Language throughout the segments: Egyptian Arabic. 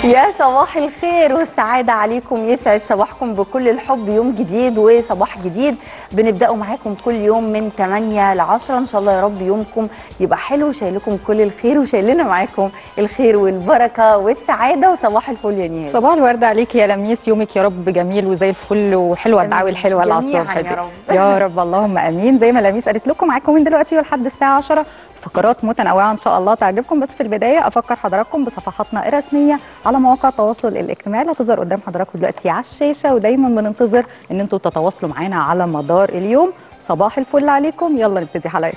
يا صباح الخير والسعادة عليكم يسعد صباحكم بكل الحب يوم جديد وصباح جديد بنبدأه معاكم كل يوم من 8 ل 10 إن شاء الله يا رب يومكم يبقى حلو وشايلكم كل الخير وشايلنا معاكم الخير والبركة والسعادة وصباح الفل يا نهاد صباح الورد عليك يا لميس يومك يا رب جميل وزي الفل وحلوه الدعوه الحلوه اللي على جميعاً الصبح يا دي. رب. يا رب اللهم امين زي ما لميس قالت لكم معاكم من دلوقتي ولحد الساعه 10 فقرات متنوعه ان شاء الله تعجبكم بس في البدايه افكر حضراتكم بصفحاتنا الرسميه على مواقع التواصل الاجتماعي اللي هتظهر قدام حضراتكم دلوقتي على الشاشه ودايما بننتظر ان انتم تتواصلوا معانا على مدار اليوم صباح الفل عليكم يلا نبتدي حلقه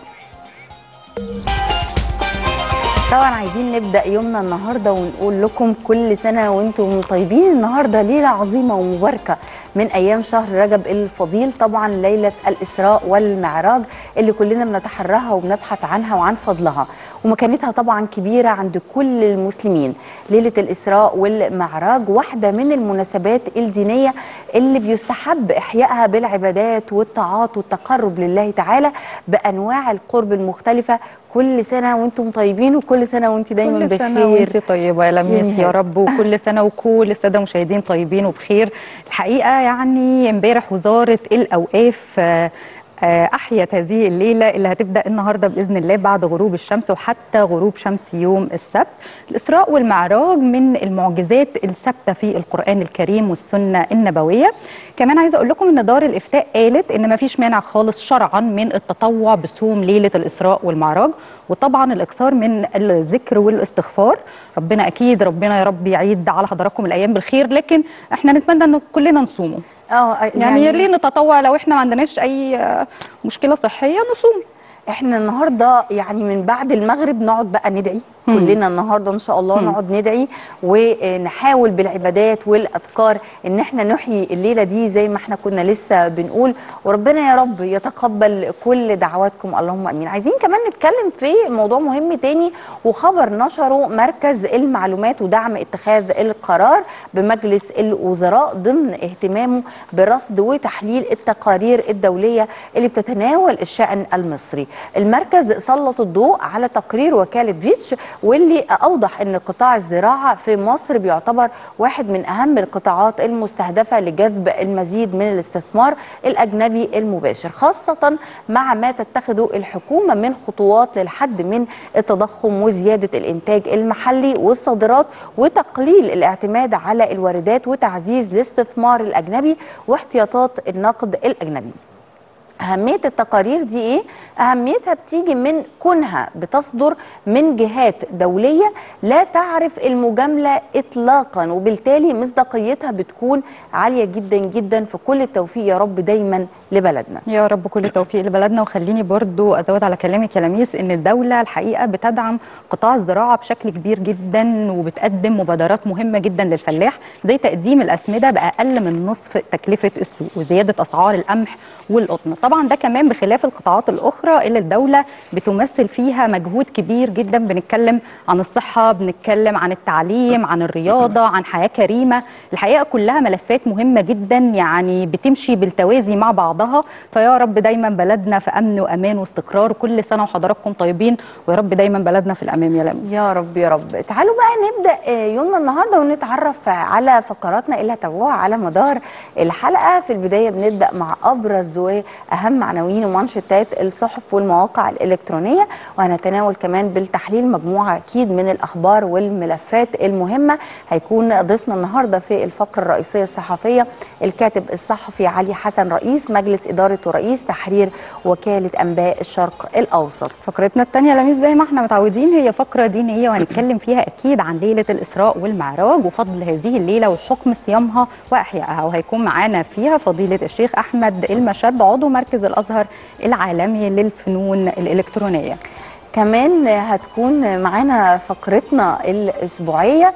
طبعا عايزين نبدا يومنا النهارده ونقول لكم كل سنه وانتم طيبين النهارده ليله عظيمه ومباركه من ايام شهر رجب الفضيل طبعا ليله الاسراء والمعراج اللي كلنا بنتحرها وبنبحث عنها وعن فضلها ومكانتها طبعا كبيره عند كل المسلمين ليله الاسراء والمعراج واحده من المناسبات الدينيه اللي بيستحب احيائها بالعبادات والطاعات والتقرب لله تعالى بانواع القرب المختلفه كل سنه وانتم طيبين وكل سنه وانت دايما كل بخير سنه وانت طيبه يا لميس نهاد. يا رب وكل سنه وكل الساده المشاهدين طيبين وبخير الحقيقه يعني امبارح وزاره الاوقاف آه، آه، احيت هذه الليله اللي هتبدا النهارده باذن الله بعد غروب الشمس وحتى غروب شمس يوم السبت الاسراء والمعراج من المعجزات الثابته في القران الكريم والسنه النبويه كمان عايزه اقول لكم ان دار الافتاء قالت ان ما فيش مانع خالص شرعا من التطوع بصوم ليله الاسراء والمعراج وطبعا الاكثار من الذكر والاستغفار ربنا اكيد ربنا يا رب يعيد على حضراتكم الايام بالخير لكن احنا نتمنى ان كلنا نصومه اه يعني, ليه نتطوع لو احنا ما عندناش اي آه، مشكله صحيه نصوم احنا النهارده يعني من بعد المغرب نقعد بقى ندعي مم. كلنا النهارده ان شاء الله مم. نقعد ندعي ونحاول بالعبادات والاذكار ان احنا نحيي الليله دي زي ما احنا كنا لسه بنقول وربنا يا رب يتقبل كل دعواتكم اللهم امين عايزين كمان نتكلم في موضوع مهم تاني وخبر نشره مركز المعلومات ودعم اتخاذ القرار بمجلس الوزراء ضمن اهتمامه برصد وتحليل التقارير الدوليه اللي بتتناول الشان المصري المركز سلط الضوء على تقرير وكاله فيتش واللي اوضح ان قطاع الزراعه في مصر بيعتبر واحد من اهم القطاعات المستهدفه لجذب المزيد من الاستثمار الاجنبي المباشر خاصه مع ما تتخذه الحكومه من خطوات للحد من التضخم وزياده الانتاج المحلي والصادرات وتقليل الاعتماد على الواردات وتعزيز الاستثمار الاجنبي واحتياطات النقد الاجنبي أهمية التقارير دي إيه؟ أهميتها بتيجي من كونها بتصدر من جهات دولية لا تعرف المجاملة إطلاقا وبالتالي مصداقيتها بتكون عالية جدا جدا في كل التوفيق يا رب دايما لبلدنا يا رب كل التوفيق لبلدنا وخليني برضو ازود على كلامك يا لميس ان الدوله الحقيقه بتدعم قطاع الزراعه بشكل كبير جدا وبتقدم مبادرات مهمه جدا للفلاح زي تقديم الاسمده باقل من نصف تكلفه السوق وزياده اسعار القمح والقطن طبعا ده كمان بخلاف القطاعات الاخرى اللي الدوله بتمثل فيها مجهود كبير جدا بنتكلم عن الصحه بنتكلم عن التعليم عن الرياضه عن حياه كريمه الحقيقه كلها ملفات مهمه جدا يعني بتمشي بالتوازي مع بعضها فيا رب دايما بلدنا في امن وامان واستقرار كل سنه وحضراتكم طيبين ويا رب دايما بلدنا في الامام يا لميس يا رب يا رب تعالوا بقى نبدا آه، يومنا النهارده ونتعرف على فقراتنا اللي هتابعوها على مدار الحلقه في البدايه بنبدا مع ابرز واهم عناوين ومانشيتات الصحف والمواقع الالكترونيه وهنتناول كمان بالتحليل مجموعه اكيد من الاخبار والملفات المهمه هيكون ضيفنا النهارده في الفقره الرئيسيه الصحفيه الكاتب الصحفي علي حسن رئيس مجلس اداره ورئيس تحرير وكاله انباء الشرق الاوسط فقرتنا الثانيه يا لميس زي ما احنا متعودين هي فقره دينيه وهنتكلم فيها اكيد عن ليله الاسراء والمعراج وفضل هذه الليله وحكم صيامها واحيائها وهيكون معانا فيها فضيله الشيخ احمد المشد عضو مركز الازهر العالمي للفنون الالكترونيه كمان هتكون معانا فقرتنا الأسبوعية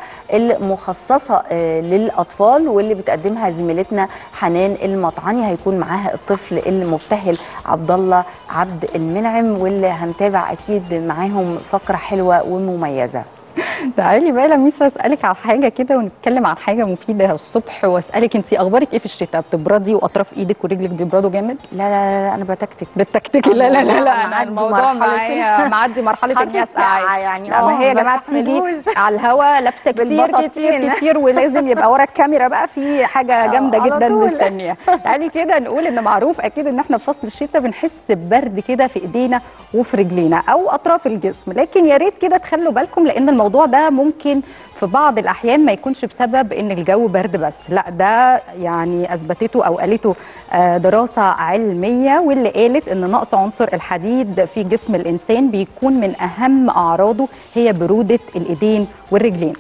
المخصصة آه، للأطفال واللي بتقدمها زميلتنا حنان المطعني هيكون معاها الطفل المبتهل عبد الله عبد المنعم واللي هنتابع أكيد معاهم فقرة حلوة ومميزة تعالي بقى لميس اسالك على حاجه كده ونتكلم عن حاجه مفيده الصبح واسالك انت اخبارك ايه في الشتاء بتبردي واطراف ايدك ورجلك بيبردوا جامد لا لا لا انا بتكتك بالتكتيكي لا لا لا لا انا معدي الموضوع مرحلة معايا معدي مرحله حرف اني الساعة اسقع يعني، لا ما آه، هي يا ما جماعه تيجي بستحملوش. على الهوا لابسه كتير بالبطاطين. كتير كتير ولازم يبقى ورا الكاميرا بقى في حاجه آه، جامده على جدا طول. مستنيه تعالي كده نقول ان معروف اكيد ان احنا في فصل الشتاء بنحس ببرد كده في ايدينا وفي رجلينا او اطراف الجسم لكن يا ريت كده تخلوا بالكم لان الموضوع ده ممكن في بعض الاحيان ما يكونش بسبب ان الجو برد بس لا ده يعني اثبتته او قالته آه، دراسه علميه واللي قالت ان نقص عنصر الحديد في جسم الانسان بيكون من اهم اعراضه هي بروده الايدين والرجلين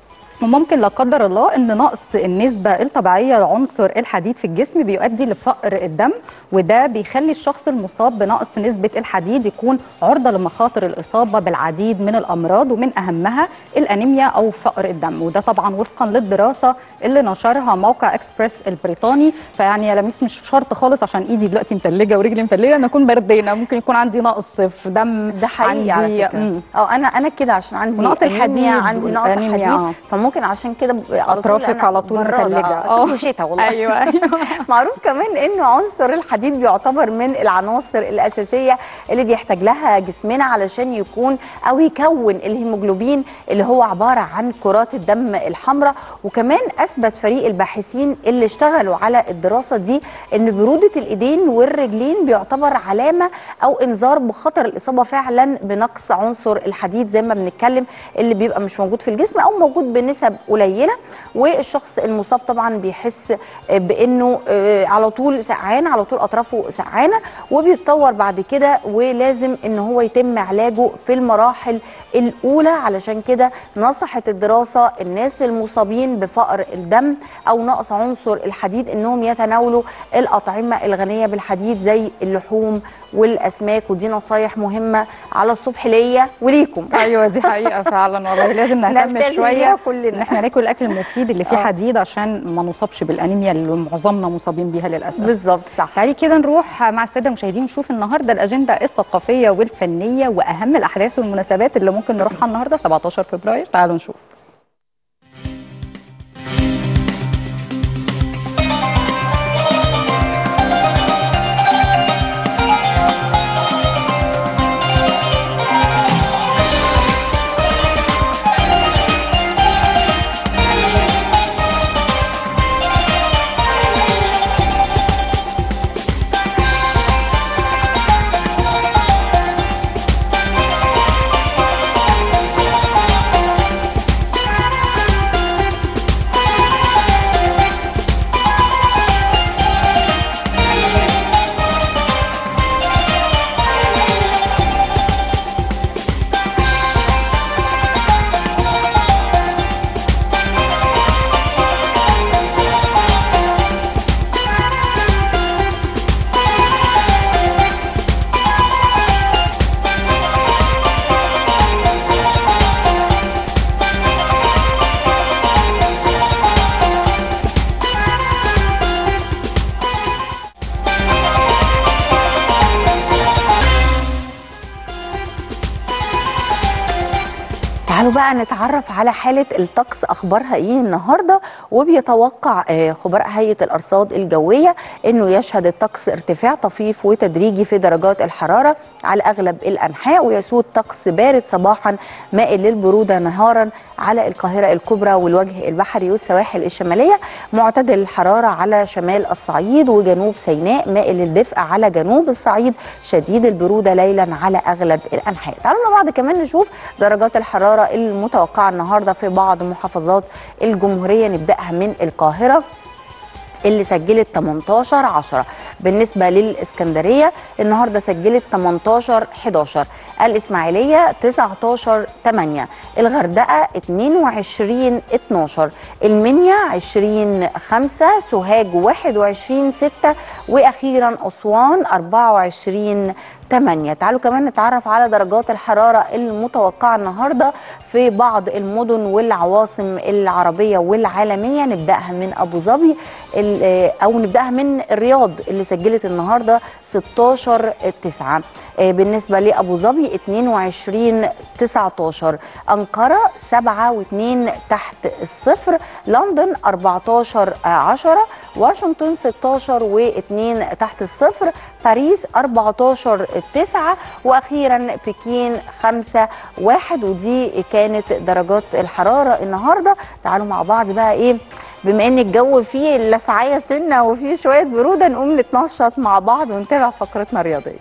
وممكن لا قدر الله ان نقص النسبه الطبيعيه لعنصر الحديد في الجسم بيؤدي لفقر الدم وده بيخلي الشخص المصاب بنقص نسبه الحديد يكون عرضه لمخاطر الاصابه بالعديد من الامراض ومن اهمها الانيميا او فقر الدم وده طبعا وفقا للدراسه اللي نشرها موقع اكسبريس البريطاني فيعني يا لميس مش شرط خالص عشان ايدي دلوقتي متلجه ورجلي متلجه ان اكون بردانه ممكن يكون عندي نقص في دم ده حقيقي على عندي- فكره مم. اه انا انا كده عشان عندي ونقص أنيميا، الحديد عندي نقص والأنيميا، آه. حديد فممكن عشان كده ب- على طول اطرافك أنا على طول برادة. متلجه آه، أصل شتاء والله ايوه ايوه معروف كمان انه عنصر الحديد بيعتبر من العناصر الاساسيه اللي بيحتاج لها جسمنا علشان يكون او يكون الهيموجلوبين اللي هو عباره عن كرات الدم الحمراء وكمان اثبت فريق الباحثين اللي اشتغلوا على الدراسه دي ان بروده الايدين والرجلين بيعتبر علامه او انذار بخطر الاصابه فعلا بنقص عنصر الحديد زي ما بنتكلم اللي بيبقى مش موجود في الجسم او موجود بنسب قليله والشخص المصاب طبعا بيحس بانه آه، على طول سقعان على طول اطرافه سقعانه وبيتطور بعد كده ولازم ان هو يتم علاجه في المراحل الاولى علشان كده نصحت الدراسه الناس المصابين بفقر الدم او نقص عنصر الحديد انهم يتناولوا الاطعمه الغنيه بالحديد زي اللحوم والاسماك ودي نصايح مهمه على الصبح ليا وليكم ايوه دي حقيقه فعلا والله لازم نهتم نلتزم شويه بيها كلنا. ان احنا ناكل الاكل المفيد اللي فيه آه. حديد عشان ما نصابش بالانيميا اللي معظمنا مصابين بيها للاسف بالظبط صح تعالي كده نروح مع الساده المشاهدين نشوف النهارده الاجنده الثقافيه والفنيه واهم الاحداث والمناسبات اللي ممكن نروحها النهارده 17 فبراير تعالوا نشوف تعالوا بقى نتعرف على حالة الطقس أخبارها إيه النهاردة وبيتوقع آه، خبراء هيئة الأرصاد الجوية أنه يشهد الطقس ارتفاع طفيف وتدريجي في درجات الحرارة على أغلب الأنحاء ويسود طقس بارد صباحا مائل للبرودة نهارا على القاهرة الكبرى والوجه البحري والسواحل الشمالية معتدل الحرارة على شمال الصعيد وجنوب سيناء مائل للدفء على جنوب الصعيد شديد البرودة ليلا على أغلب الأنحاء تعالوا مع بعض كمان نشوف درجات الحرارة المتوقعة النهاردة في بعض محافظات الجمهورية نبدأها من القاهرة اللي سجلت 18 10 بالنسبة للإسكندرية النهاردة سجلت 18 11 الإسماعيلية 19 8 الغردقة 22 12 المنيا 20 5 سوهاج 21 6 وأخيرا أسوان 24 8 تعالوا كمان نتعرف على درجات الحرارة المتوقعة النهاردة في بعض المدن والعواصم العربية والعالمية نبدأها من أبو ظبي ال- أو نبدأها من الرياض اللي سجلت النهاردة 16 9 بالنسبة لأبو ظبي 22 19 أنقرة 7 و2 تحت الصفر لندن 14 10 واشنطن 16 و2 تحت الصفر باريس 14 9 واخيرا بكين 5 1 ودي كانت درجات الحراره النهارده تعالوا مع بعض بقى ايه بما ان الجو فيه لسعايه سنه وفيه شويه بروده نقوم نتنشط مع بعض ونتابع فقرتنا الرياضيه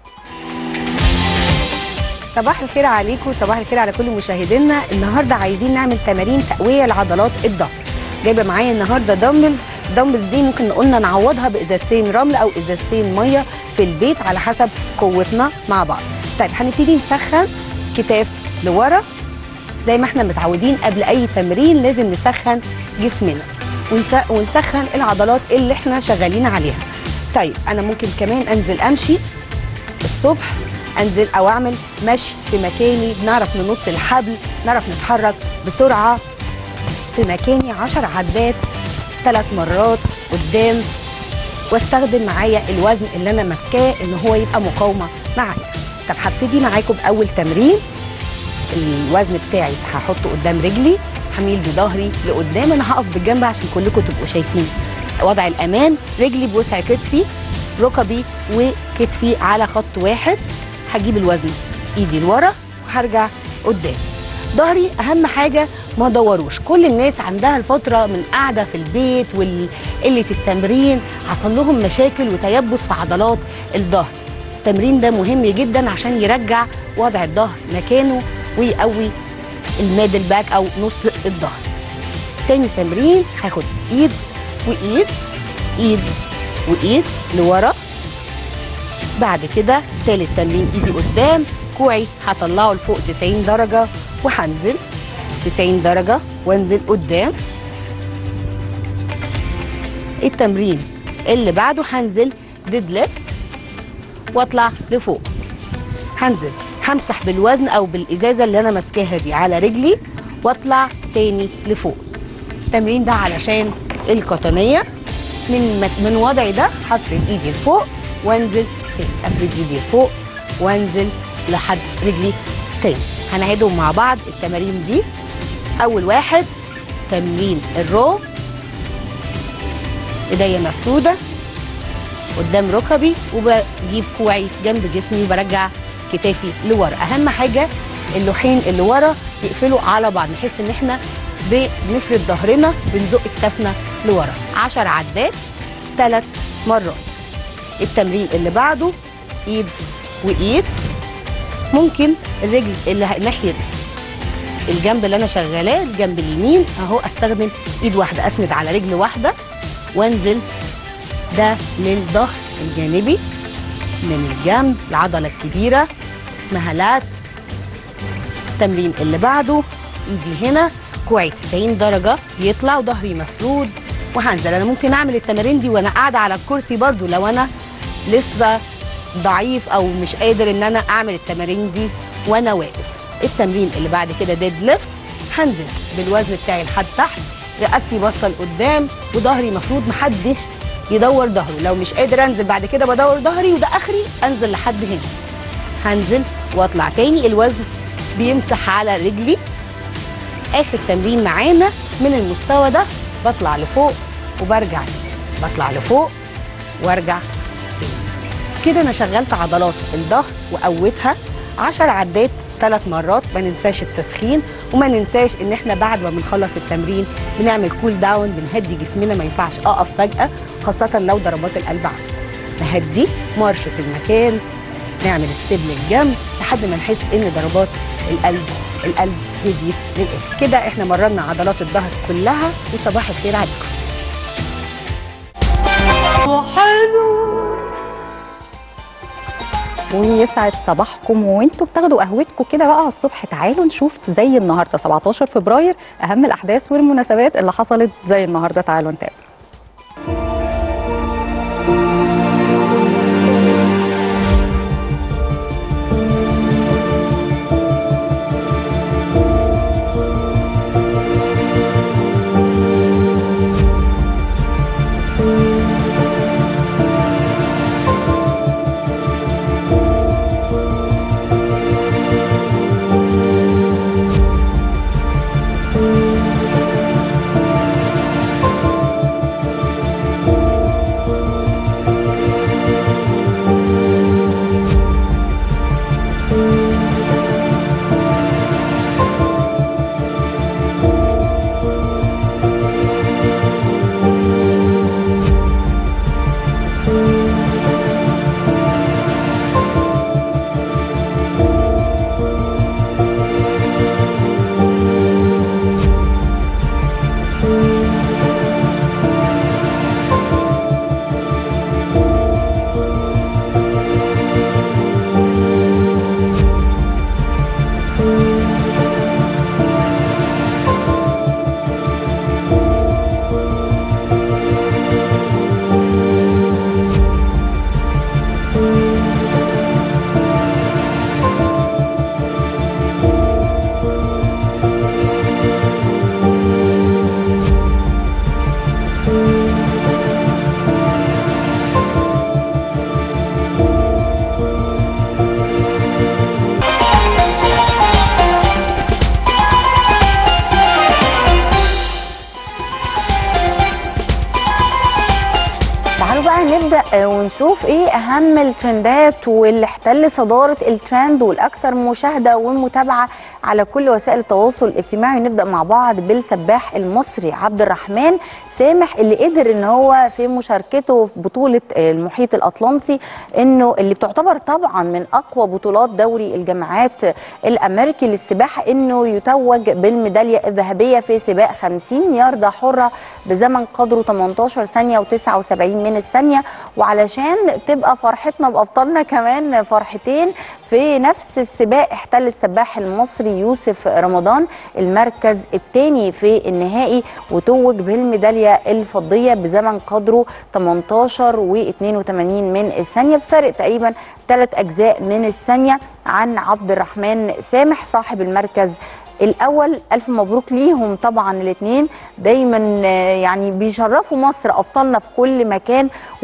صباح الخير عليكم صباح الخير على كل مشاهدينا النهارده عايزين نعمل تمارين تقويه لعضلات الظهر جايبه معايا النهارده دمبلز الدمبلز دي ممكن قلنا نعوضها بازازتين رمل او ازازتين ميه في البيت على حسب قوتنا مع بعض طيب هنبتدي نسخن كتاف لورا زي ما احنا متعودين قبل اي تمرين لازم نسخن جسمنا ونس- ونسخن العضلات اللي احنا شغالين عليها طيب انا ممكن كمان انزل امشي الصبح انزل او اعمل مشي في مكاني نعرف ننط الحبل نعرف نتحرك بسرعه في مكاني 10 عدات ثلاث مرات قدام واستخدم معايا الوزن اللي انا ماسكاه ان هو يبقى مقاومه معايا طب هبتدي معاكم باول تمرين الوزن بتاعي هحطه قدام رجلي هميل بظهري لقدام انا هقف بالجنب عشان كلكم تبقوا شايفين وضع الامان رجلي بوسع كتفي ركبي وكتفي على خط واحد هجيب الوزن ايدي لورا وهرجع قدام ظهري اهم حاجه ما دوروش كل الناس عندها الفتره من قاعده في البيت وقله التمرين حصل لهم مشاكل وتيبس في عضلات الظهر التمرين ده مهم جدا عشان يرجع وضع الظهر مكانه ويقوي الميدل باك او نص الظهر تاني تمرين هاخد ايد وايد ايد وايد لورا بعد كده تالت تمرين ايدي قدام كوعي هطلعه لفوق 90 درجة وهنزل 90 درجة وانزل قدام التمرين اللي بعده هنزل ديد ليفت واطلع لفوق هنزل همسح بالوزن او بالازازه اللي انا ماسكاها دي على رجلي واطلع تاني لفوق التمرين ده علشان القطنيه من مك- من وضعي ده هفرد ايدي لفوق وانزل تاني افرد ايدي لفوق وانزل لحد رجلي تاني هنعيدهم مع بعض التمارين دي اول واحد تمرين الرو ايديا مفروده قدام ركبي وبجيب كوعي جنب جسمي وبرجع كتافي لورا اهم حاجه اللوحين اللي ورا يقفلوا على بعض نحس ان احنا بنفرد ظهرنا بنزق كتافنا لورا 10 عدات ثلاث مرات التمرين اللي بعده ايد وايد ممكن الرجل اللي ه- ناحيه الجنب اللي انا شغالاه الجنب اليمين اهو استخدم ايد واحده اسند على رجل واحده وانزل ده للظهر الجانبي من الجنب العضله الكبيره اسمها لات التمرين اللي بعده ايدي هنا كوعي 90 درجه يطلع وظهري مفرود وهنزل انا ممكن اعمل التمارين دي وانا قاعده على الكرسي برضو لو انا لسه ضعيف او مش قادر ان انا اعمل التمارين دي وانا واقف التمرين اللي بعد كده ديد ليفت هنزل بالوزن بتاعي لحد تحت رقبتي باصه لقدام وظهري مفروض محدش يدور ظهره لو مش قادر انزل بعد كده بدور ظهري وده اخري انزل لحد هنا هنزل واطلع تاني الوزن بيمسح على رجلي اخر تمرين معانا من المستوى ده بطلع لفوق وبرجع تاني. بطلع لفوق وارجع تاني. كده انا شغلت عضلات الظهر وقوتها 10 عدات ثلاث مرات ما ننساش التسخين وما ننساش ان احنا بعد ما بنخلص التمرين بنعمل كول داون بنهدي جسمنا ما ينفعش اقف فجاه خاصه لو ضربات القلب عاليه نهدي مارش في المكان نعمل ستيب للجنب لحد ما نحس ان ضربات القلب القلب هديت للاخر كده احنا مرنا عضلات الظهر كلها وصباح الخير عليكم ويسعد صباحكم وانتوا بتاخدوا قهوتكم كده بقى الصبح تعالوا نشوف زي النهارده 17 فبراير اهم الاحداث والمناسبات اللي حصلت زي النهارده تعالوا نتابع نبدا آه، ونشوف ايه اهم الترندات واللي احتل صداره الترند والاكثر مشاهده ومتابعه على كل وسائل التواصل الاجتماعي نبدا مع بعض بالسباح المصري عبد الرحمن سامح اللي قدر ان هو في مشاركته في بطوله آه، المحيط الاطلنطي انه اللي بتعتبر طبعا من اقوى بطولات دوري الجامعات الامريكي للسباحه انه يتوج بالميداليه الذهبيه في سباق 50 ياردة حره بزمن قدره 18 ثانيه و79 من الثانيه وعلشان تبقى فرحتنا بابطالنا كمان فرحتين في نفس السباق احتل السباح المصري يوسف رمضان المركز الثاني في النهائي وتوج بالميداليه الفضيه بزمن قدره 18 و82 من الثانيه بفرق تقريبا ثلاث اجزاء من الثانيه عن عبد الرحمن سامح صاحب المركز الاول الف مبروك ليهم طبعا الاثنين دايما آه، يعني بيشرفوا مصر ابطالنا في كل مكان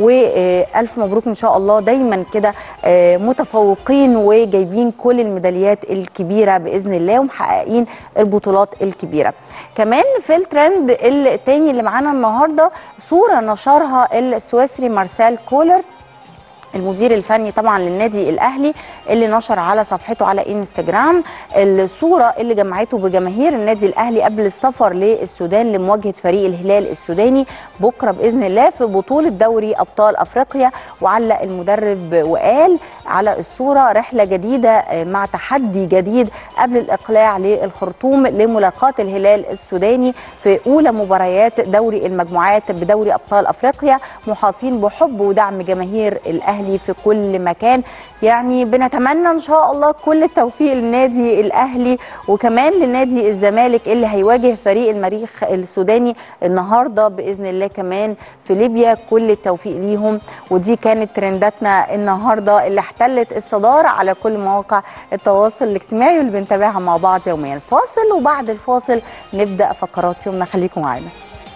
والف مبروك ان شاء الله دايما كده آه، متفوقين وجايبين كل الميداليات الكبيره باذن الله ومحققين البطولات الكبيره كمان في الترند التاني اللي معانا النهارده صوره نشرها السويسري مارسيل كولر المدير الفني طبعا للنادي الاهلي اللي نشر على صفحته على انستجرام الصوره اللي جمعته بجماهير النادي الاهلي قبل السفر للسودان لمواجهه فريق الهلال السوداني بكره باذن الله في بطوله دوري ابطال افريقيا وعلق المدرب وقال على الصوره رحله جديده مع تحدي جديد قبل الاقلاع للخرطوم لملاقاه الهلال السوداني في اولى مباريات دوري المجموعات بدوري ابطال افريقيا محاطين بحب ودعم جماهير الاهلي في كل مكان يعني بنتمنى ان شاء الله كل التوفيق للنادي الاهلي وكمان لنادي الزمالك اللي هيواجه فريق المريخ السوداني النهارده باذن الله كمان في ليبيا كل التوفيق ليهم ودي كانت ترنداتنا النهارده اللي احتلت الصداره على كل مواقع التواصل الاجتماعي واللي بنتابعها مع بعض يوميا فاصل وبعد الفاصل نبدا فقرات يومنا خليكم معانا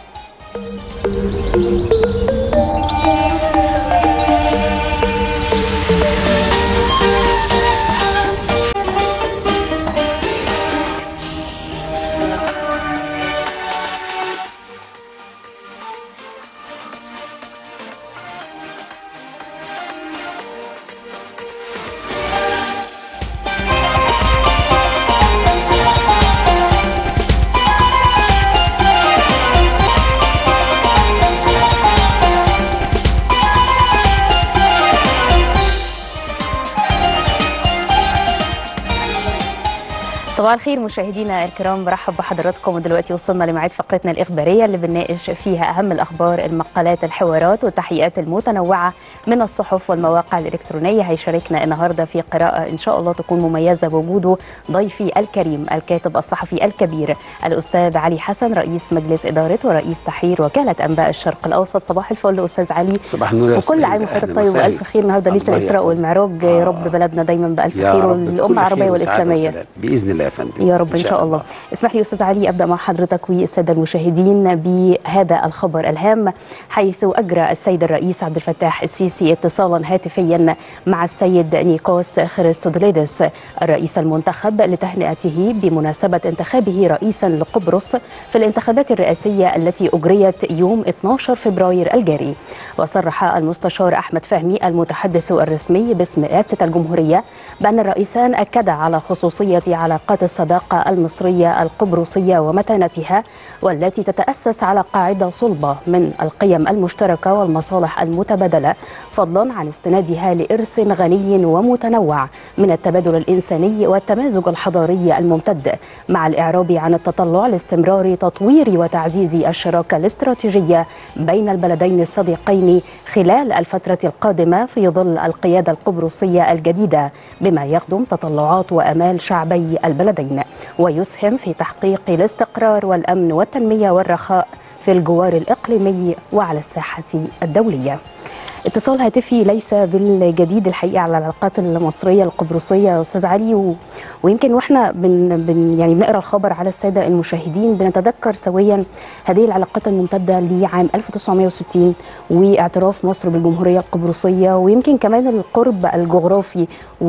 صباح الخير مشاهدينا الكرام برحب بحضراتكم ودلوقتي وصلنا لميعاد فقرتنا الإخبارية اللي بنناقش فيها أهم الأخبار المقالات الحوارات والتحقيقات المتنوعة من الصحف والمواقع الإلكترونية هيشاركنا النهاردة في قراءة إن شاء الله تكون مميزة بوجوده ضيفي الكريم الكاتب الصحفي الكبير الأستاذ علي حسن رئيس مجلس إدارة ورئيس تحرير وكالة أنباء الشرق الأوسط صباح الفل أستاذ علي صباح النور يا وكل أستاذ. عام وحضرتك أهلاً طيب وسهلاً. وألف خير النهارده ليلة الله الإسراء يحفظك. والمعراج آه. يا رب بلدنا دايما بألف يا خير رب والأمة كل العربية خير وسعادة والإسلامية وسلام. باذن الله يا فندم يا رب ان شاء الله اسمح لي استاذ علي ابدا مع حضرتك والساده المشاهدين بهذا الخبر الهام حيث اجرى السيد الرئيس عبد الفتاح السيسي اتصالا هاتفيا مع السيد نيكوس خريستودوليدس الرئيس المنتخب لتهنئته بمناسبه انتخابه رئيسا لقبرص في الانتخابات الرئاسيه التي اجريت يوم 12 فبراير الجاري وصرح المستشار احمد فهمي المتحدث الرسمي باسم رئاسه الجمهوريه بان الرئيسان اكدا على خصوصيه علاقات الصداقه المصريه القبرصيه ومتانتها والتي تتاسس على قاعده صلبه من القيم المشتركه والمصالح المتبادله فضلا عن استنادها لارث غني ومتنوع من التبادل الانساني والتمازج الحضاري الممتد مع الاعراب عن التطلع لاستمرار تطوير وتعزيز الشراكه الاستراتيجيه بين البلدين الصديقين خلال الفتره القادمه في ظل القياده القبرصيه الجديده بما يخدم تطلعات وامال شعبي البلدين ويسهم في تحقيق الاستقرار والامن والتنميه والرخاء في الجوار الاقليمي وعلى الساحه الدوليه. اتصال هاتفي ليس بالجديد الحقيقه على العلاقات المصريه القبرصيه يا استاذ علي و... ويمكن واحنا بن... بن... يعني بنقرا الخبر على الساده المشاهدين بنتذكر سويا هذه العلاقات الممتده لعام 1960 واعتراف مصر بالجمهوريه القبرصيه ويمكن كمان القرب الجغرافي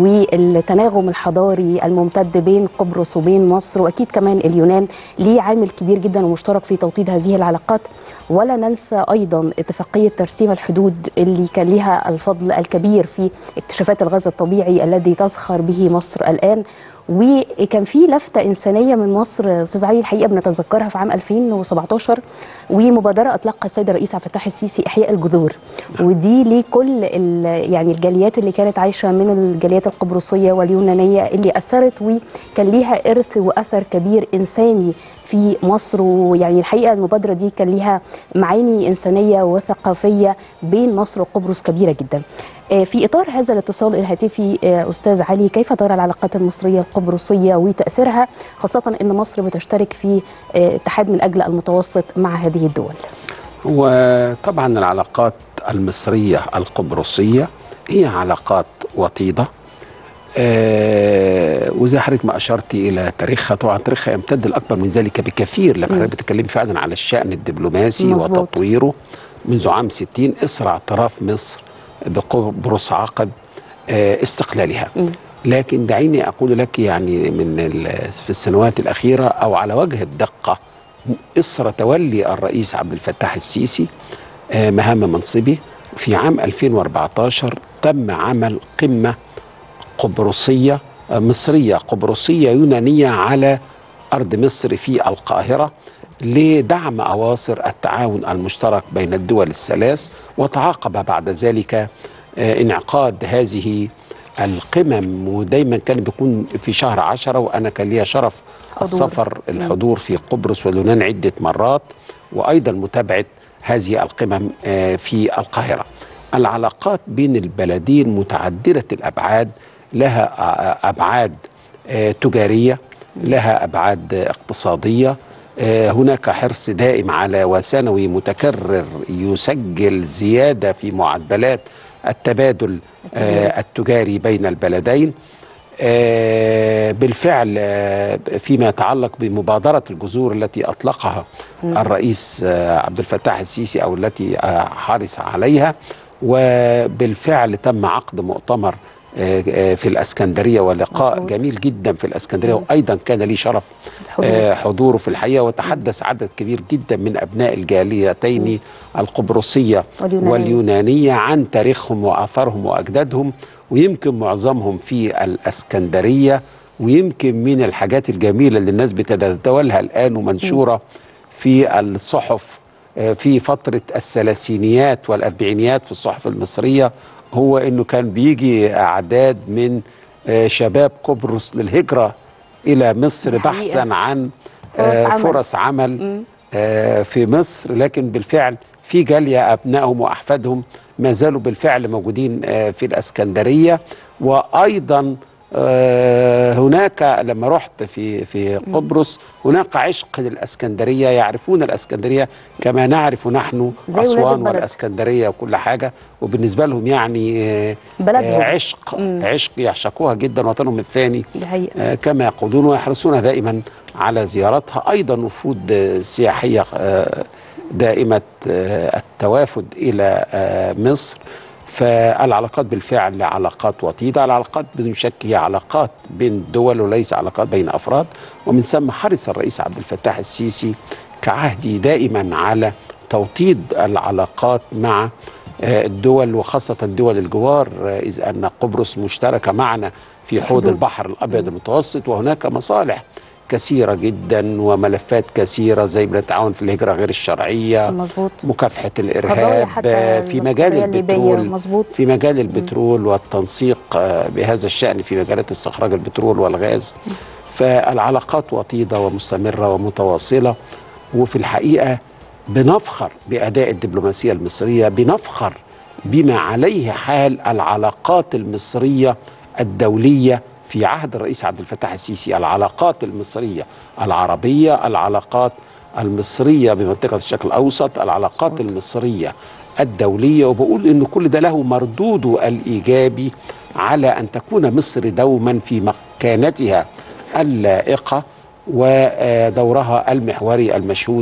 والتناغم الحضاري الممتد بين قبرص وبين مصر واكيد كمان اليونان ليه عامل كبير جدا ومشترك في توطيد هذه العلاقات ولا ننسى ايضا اتفاقيه ترسيم الحدود اللي اللي كان لها الفضل الكبير في اكتشافات الغاز الطبيعي الذي تزخر به مصر الآن وكان في لفتة إنسانية من مصر أستاذ علي الحقيقة بنتذكرها في عام 2017 ومبادرة أطلقها السيد الرئيس عبد الفتاح السيسي إحياء الجذور ودي لكل ال- يعني الجاليات اللي كانت عايشة من الجاليات القبرصية واليونانية اللي أثرت وكان ليها إرث وأثر كبير إنساني في مصر ويعني الحقيقه المبادره دي كان ليها معاني انسانيه وثقافيه بين مصر وقبرص كبيره جدا. آه، في اطار هذا الاتصال الهاتفي آه، استاذ علي كيف ترى العلاقات المصريه القبرصيه وتاثيرها خاصه ان مصر بتشترك في آه، اتحاد من اجل المتوسط مع هذه الدول. وطبعا العلاقات المصرية القبرصية هي علاقات وطيدة آه وزي حضرتك ما اشرتي الى تاريخها طبعا تاريخها يمتد الاكبر من ذلك بكثير لما حضرتك بتتكلمي فعلا على الشان الدبلوماسي مظبوط. وتطويره منذ عام 60 اسرع اعتراف مصر بقبرص عقب آه استقلالها لكن دعيني اقول لك يعني من ال- في السنوات الاخيره او على وجه الدقه اثر تولي الرئيس عبد الفتاح السيسي آه، مهام منصبه في عام 2014 تم عمل قمه قبرصيه آه، مصريه قبرصيه يونانيه على ارض مصر في القاهره لدعم اواصر التعاون المشترك بين الدول الثلاث وتعاقب بعد ذلك آه، انعقاد هذه القمم ودايما كان بيكون في شهر عشرة وأنا كان ليا شرف حضور. السفر الحضور في قبرص واليونان عدة مرات وأيضا متابعة هذه القمم آه، في القاهرة العلاقات بين البلدين متعددة الأبعاد لها آه، أبعاد آه، تجارية لها أبعاد آه، اقتصادية آه، هناك حرص دائم على وسنوي متكرر يسجل زيادة في معدلات التبادل آه، التجاري بين البلدين آه، بالفعل آه، فيما يتعلق بمبادرة الجذور التي أطلقها الرئيس آه، عبد الفتاح السيسي أو التي آه، حرص عليها وبالفعل تم عقد مؤتمر آه، آه، في الاسكندريه ولقاء مظبوط. جميل جدا في الاسكندريه وايضا كان لي شرف الحضور. آه، حضوره في الحقيقه وتحدث عدد كبير جدا من ابناء الجاليتين القبرصيه واليونانية. واليونانيه عن تاريخهم واثارهم واجدادهم ويمكن معظمهم في الاسكندريه ويمكن من الحاجات الجميله اللي الناس بتتداولها الان ومنشوره في الصحف آه، في فتره الثلاثينيات والاربعينيات في الصحف المصريه هو انه كان بيجي اعداد من آه، شباب قبرص للهجره الى مصر دي حقيقة. بحثا عن فرص آه، عمل. فرص عمل آه، في مصر لكن بالفعل في جاليه ابنائهم واحفادهم ما زالوا بالفعل موجودين آه، في الاسكندريه وايضا آه، هناك لما رحت في في قبرص هناك عشق للاسكندريه يعرفون الاسكندريه كما نعرف نحن زي ولاد اسوان البلد. والاسكندريه وكل حاجه وبالنسبه لهم يعني آه، بلدهم. آه، عشق عشق يعشقوها جدا وطنهم الثاني دي حقيقة. آه، كما يقولون ويحرصون دائما على زيارتها ايضا وفود آه، سياحيه آه، دائمه آه، التوافد الى آه، مصر فالعلاقات بالفعل علاقات وطيده العلاقات بدون شك هي علاقات بين دول وليس علاقات بين افراد ومن ثم حرص الرئيس عبد الفتاح السيسي كعهده دائما على توطيد العلاقات مع آه، الدول وخاصة دول الجوار آه، إذ أن قبرص مشتركة معنا في حوض البحر الأبيض المتوسط وهناك مصالح كثيرة جدا وملفات كثيرة زي التعاون في الهجرة غير الشرعية مظبوط. مكافحة قضايا الإرهاب حتى آه، في مجال القضية الليبية، البترول مظبوط. في مجال البترول والتنسيق آه، بهذا الشأن في مجالات استخراج البترول والغاز فالعلاقات وطيدة ومستمرة ومتواصلة وفي الحقيقة بنفخر بأداء الدبلوماسية المصرية بنفخر بما عليه حال العلاقات المصرية الدولية في عهد الرئيس عبد الفتاح السيسي العلاقات المصرية العربية العلاقات المصرية بمنطقة الشرق الأوسط العلاقات المصرية الدولية وبقول إن كل ده له مردوده الإيجابي على أن تكون مصر دوما في مكانتها اللائقة ودورها المحوري المشهود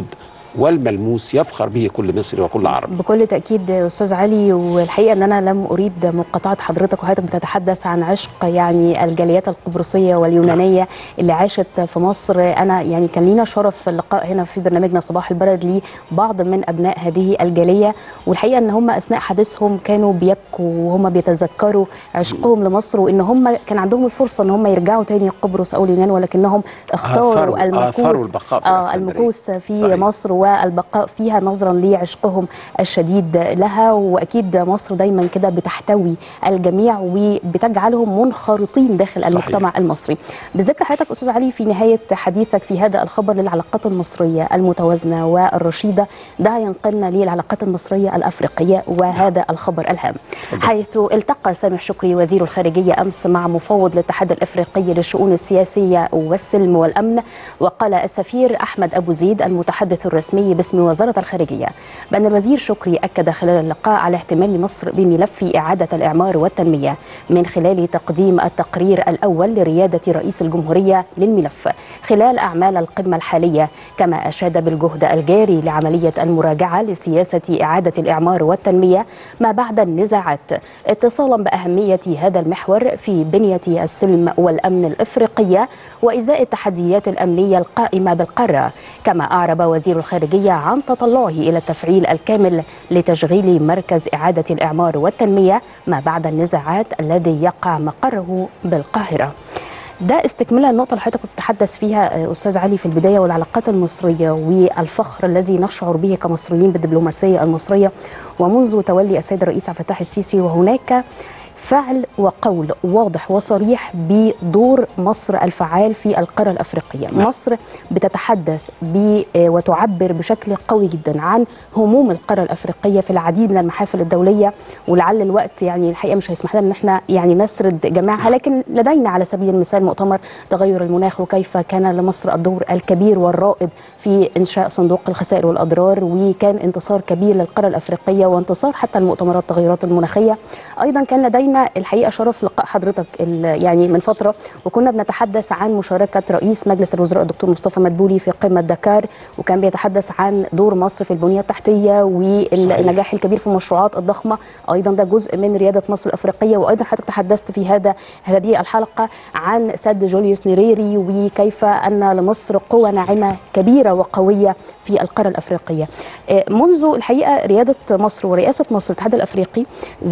والملموس يفخر به كل مصري وكل عربي بكل تاكيد استاذ علي والحقيقه ان انا لم اريد مقاطعه حضرتك وحضرتك بتتحدث عن عشق يعني الجاليات القبرصيه واليونانيه اللي عاشت في مصر انا يعني كان لينا شرف اللقاء هنا في برنامجنا صباح البلد لبعض من ابناء هذه الجاليه والحقيقه ان هم اثناء حديثهم كانوا بيبكوا وهم بيتذكروا عشقهم لمصر وان هم كان عندهم الفرصه ان هم يرجعوا تاني قبرص او اليونان ولكنهم اختاروا آثروا- المكوث آثروا البقاء في آه الإسكندرية. المكوث في صحيح. مصر والبقاء فيها نظرا لعشقهم الشديد لها واكيد مصر دايما كده بتحتوي الجميع وبتجعلهم منخرطين داخل صحيح. المجتمع المصري بذكر حضرتك استاذ علي في نهايه حديثك في هذا الخبر للعلاقات المصريه المتوازنه والرشيده ده هينقلنا للعلاقات المصريه الافريقيه وهذا الخبر الهام حيث التقى سامح شكري وزير الخارجيه امس مع مفوض الاتحاد الافريقي للشؤون السياسيه والسلم والامن وقال السفير احمد ابو زيد المتحدث الرسمي باسم وزاره الخارجيه بان الوزير شكري اكد خلال اللقاء على اهتمام مصر بملف اعاده الاعمار والتنميه من خلال تقديم التقرير الاول لرياده رئيس الجمهوريه للملف خلال اعمال القمه الحاليه كما اشاد بالجهد الجاري لعمليه المراجعه لسياسه اعاده الاعمار والتنميه ما بعد النزاعات اتصالا باهميه هذا المحور في بنيه السلم والامن الافريقيه وازاء التحديات الامنيه القائمه بالقاره كما اعرب وزير الخارجيه عن تطلعه الى التفعيل الكامل لتشغيل مركز اعاده الاعمار والتنميه ما بعد النزاعات الذي يقع مقره بالقاهره ده استكمالا النقطة اللي حضرتك كنت تتحدث فيها آه، أستاذ علي في البداية والعلاقات المصرية والفخر الذي نشعر به كمصريين بالدبلوماسية المصرية ومنذ تولي السيد الرئيس عبد الفتاح السيسي وهناك فعل وقول واضح وصريح بدور مصر الفعال في القاره الافريقيه، مصر بتتحدث ب آه، وتعبر بشكل قوي جدا عن هموم القاره الافريقيه في العديد من المحافل الدوليه ولعل الوقت يعني الحقيقه مش هيسمح لنا ان احنا يعني نسرد جميعها لكن لدينا على سبيل المثال مؤتمر تغير المناخ وكيف كان لمصر الدور الكبير والرائد في انشاء صندوق الخسائر والاضرار وكان انتصار كبير للقاره الافريقيه وانتصار حتى المؤتمرات التغيرات المناخيه ايضا كان لدينا الحقيقه شرف لقاء حضرتك ال- يعني من فتره وكنا بنتحدث عن مشاركه رئيس مجلس الوزراء الدكتور مصطفى مدبولي في قمه دكار وكان بيتحدث عن دور مصر في البنيه التحتيه والنجاح الكبير في المشروعات الضخمه ايضا ده جزء من رياده مصر الافريقيه وايضا حضرتك تحدثت في هذا هذه الحلقه عن سد جوليوس نيريري وكيف ان لمصر قوه ناعمه كبيره وقويه في القاره الافريقيه آه، منذ الحقيقه رياده مصر ورئاسه مصر الاتحاد الافريقي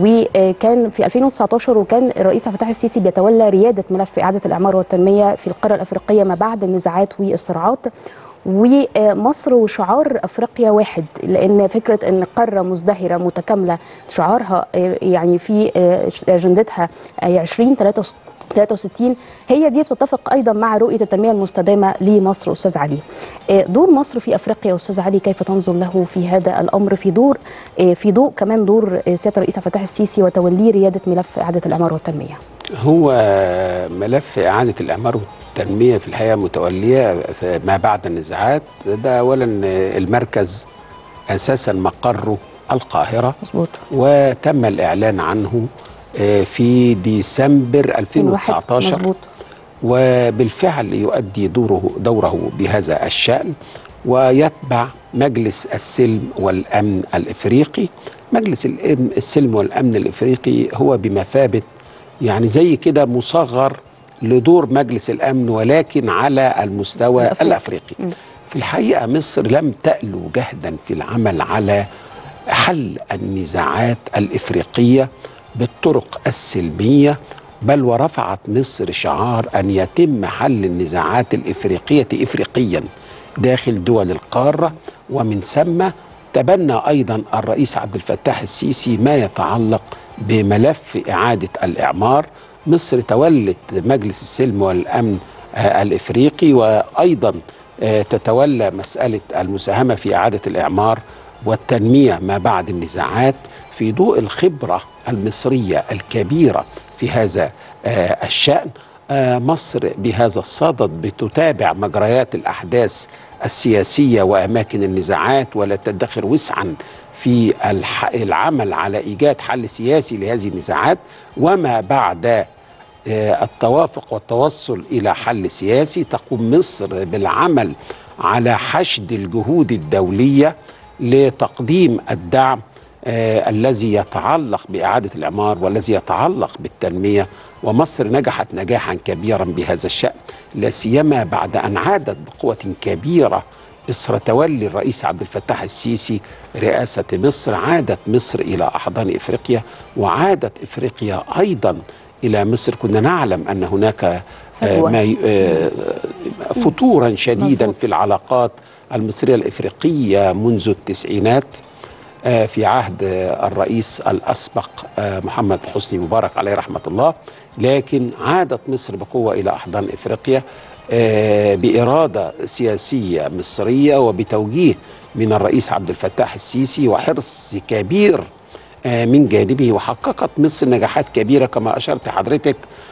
وكان في 2019 وكان الرئيس عبد الفتاح السيسي بيتولى رياده ملف اعاده الاعمار والتنميه في القاره الافريقيه ما بعد النزاعات والصراعات ومصر وشعار افريقيا واحد لان فكره ان قاره مزدهره متكامله شعارها آه، يعني في آه، اجندتها آه، 2063 هي دي بتتفق ايضا مع رؤيه التنميه المستدامه لمصر استاذ علي. آه، دور مصر في افريقيا استاذ علي كيف تنظر له في هذا الامر في دور آه، في ضوء كمان دور آه، سياده الرئيس عبد الفتاح السيسي وتوليه رياده ملف اعاده الاعمار والتنميه. هو ملف إعادة الإعمار والتنمية في الحقيقة متولية في- ما بعد النزاعات ده أولا المركز أساسا مقره القاهرة مظبوط. وتم الإعلان عنه آه، في ديسمبر 2019 مظبوط. وبالفعل يؤدي دوره دوره بهذا الشأن ويتبع مجلس السلم والأمن الإفريقي مجلس الأم- السلم والأمن الإفريقي هو بمثابة يعني زي كده مصغر لدور مجلس الأمن ولكن على المستوى الأفريقي. الأفريقي في الحقيقة مصر لم تألو جهدا في العمل على حل النزاعات الإفريقية بالطرق السلمية بل ورفعت مصر شعار أن يتم حل النزاعات الإفريقية إفريقيا داخل دول القارة ومن ثم تبنى أيضا الرئيس عبد الفتاح السيسي ما يتعلق بملف إعادة الإعمار مصر تولت مجلس السلم والأمن آه، الإفريقي وأيضا آه، تتولى مسألة المساهمة في إعادة الإعمار والتنمية ما بعد النزاعات في ضوء الخبرة المصرية الكبيرة في هذا آه، الشأن آه، مصر بهذا الصدد بتتابع مجريات الأحداث السياسية وأماكن النزاعات ولا تدخر وسعا في الح- العمل على إيجاد حل سياسي لهذه النزاعات وما بعد آه، التوافق والتوصل إلى حل سياسي تقوم مصر بالعمل على حشد الجهود الدوليه لتقديم الدعم آه الذي يتعلق باعاده الاعمار والذي يتعلق بالتنميه ومصر نجحت نجاحا كبيرا بهذا الشان لا سيما بعد ان عادت بقوه كبيره إثر تولي الرئيس عبد الفتاح السيسي رئاسة مصر عادت مصر إلى أحضان إفريقيا وعادت إفريقيا أيضا إلى مصر كنا نعلم أن هناك آه، فجوة. ما ي- آه، فتورا شديدا مظبوط. في العلاقات المصرية الإفريقية منذ التسعينات آه، في عهد آه، الرئيس الأسبق آه، محمد حسني مبارك عليه رحمة الله لكن عادت مصر بقوة إلى أحضان إفريقيا آه، بإرادة سياسية مصرية وبتوجيه من الرئيس عبد الفتاح السيسي وحرص كبير آه، من جانبه وحققت مصر نجاحات كبيرة كما أشرت حضرتك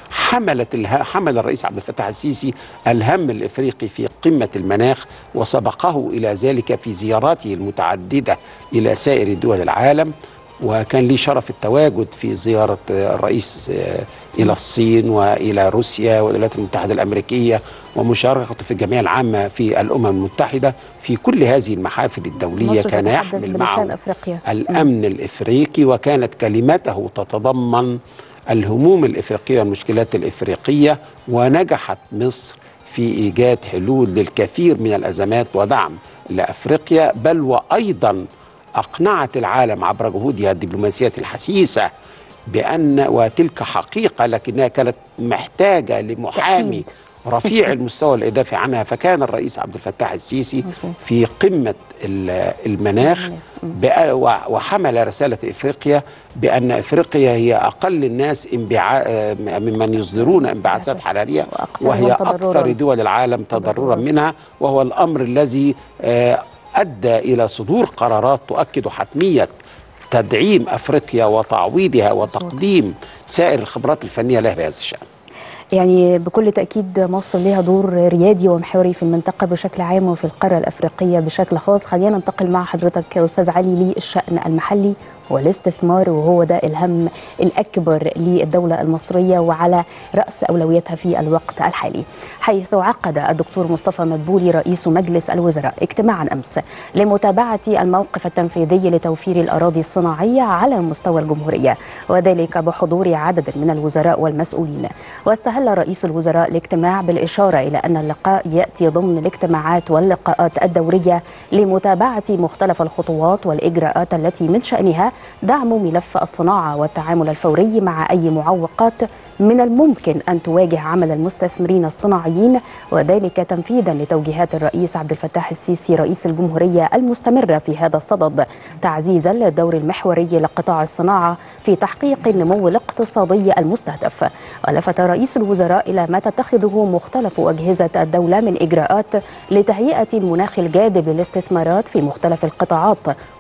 حملت اله... حمل الرئيس عبد الفتاح السيسي الهم الافريقي في قمه المناخ وسبقه الى ذلك في زياراته المتعدده الى سائر دول العالم وكان لي شرف التواجد في زياره آه، الرئيس آه، الى الصين والى روسيا والولايات المتحده الامريكيه ومشاركته في الجمعيه العامه في الامم المتحده في كل هذه المحافل الدوليه مصر كان تتحدث يحمل بلسان معه افريقيا الامن الافريقي وكانت كلمته تتضمن الهموم الافريقيه والمشكلات الافريقيه ونجحت مصر في ايجاد حلول للكثير من الازمات ودعم لافريقيا بل وايضا اقنعت العالم عبر جهودها الدبلوماسيه الحسيسه بان وتلك حقيقه لكنها كانت محتاجه لمحامي تأكيد. رفيع المستوى الادافي عنها فكان الرئيس عبد الفتاح السيسي مظبوط. في قمه ال- المناخ بأ- و- وحمل رساله افريقيا بان افريقيا هي اقل الناس انبعا آه، ممن يصدرون انبعاثات حراريه وأكثرهم وهي تضرراً. اكثر دول العالم تضررا منها وهو الامر الذي آه، ادى الى صدور قرارات تؤكد حتميه تدعيم افريقيا وتعويضها وتقديم سائر الخبرات الفنيه لها بهذا الشان يعني بكل تأكيد مصر لها دور ريادي ومحوري في المنطقة بشكل عام وفي القارة الأفريقية بشكل خاص خلينا ننتقل مع حضرتك أستاذ علي للشأن المحلي والاستثمار وهو ده الهم الأكبر للدولة المصرية وعلى رأس أولوياتها في الوقت الحالي حيث عقد الدكتور مصطفى مدبولي رئيس مجلس الوزراء اجتماعا أمس لمتابعة الموقف التنفيذي لتوفير الأراضي الصناعية على مستوى الجمهورية وذلك بحضور عدد من الوزراء والمسؤولين واستهل رئيس الوزراء الاجتماع بالإشارة إلى أن اللقاء يأتي ضمن الاجتماعات واللقاءات الدورية لمتابعة مختلف الخطوات والإجراءات التي من شأنها دعم ملف الصناعة والتعامل الفوري مع أي معوقات من الممكن أن تواجه عمل المستثمرين الصناعيين وذلك تنفيذا لتوجيهات الرئيس عبد الفتاح السيسي رئيس الجمهورية المستمرة في هذا الصدد تعزيزا للدور المحوري لقطاع الصناعة في تحقيق النمو الاقتصادي المستهدف ولفت رئيس الوزراء إلى ما تتخذه مختلف أجهزة الدولة من إجراءات لتهيئة المناخ الجاذب للاستثمارات في مختلف القطاعات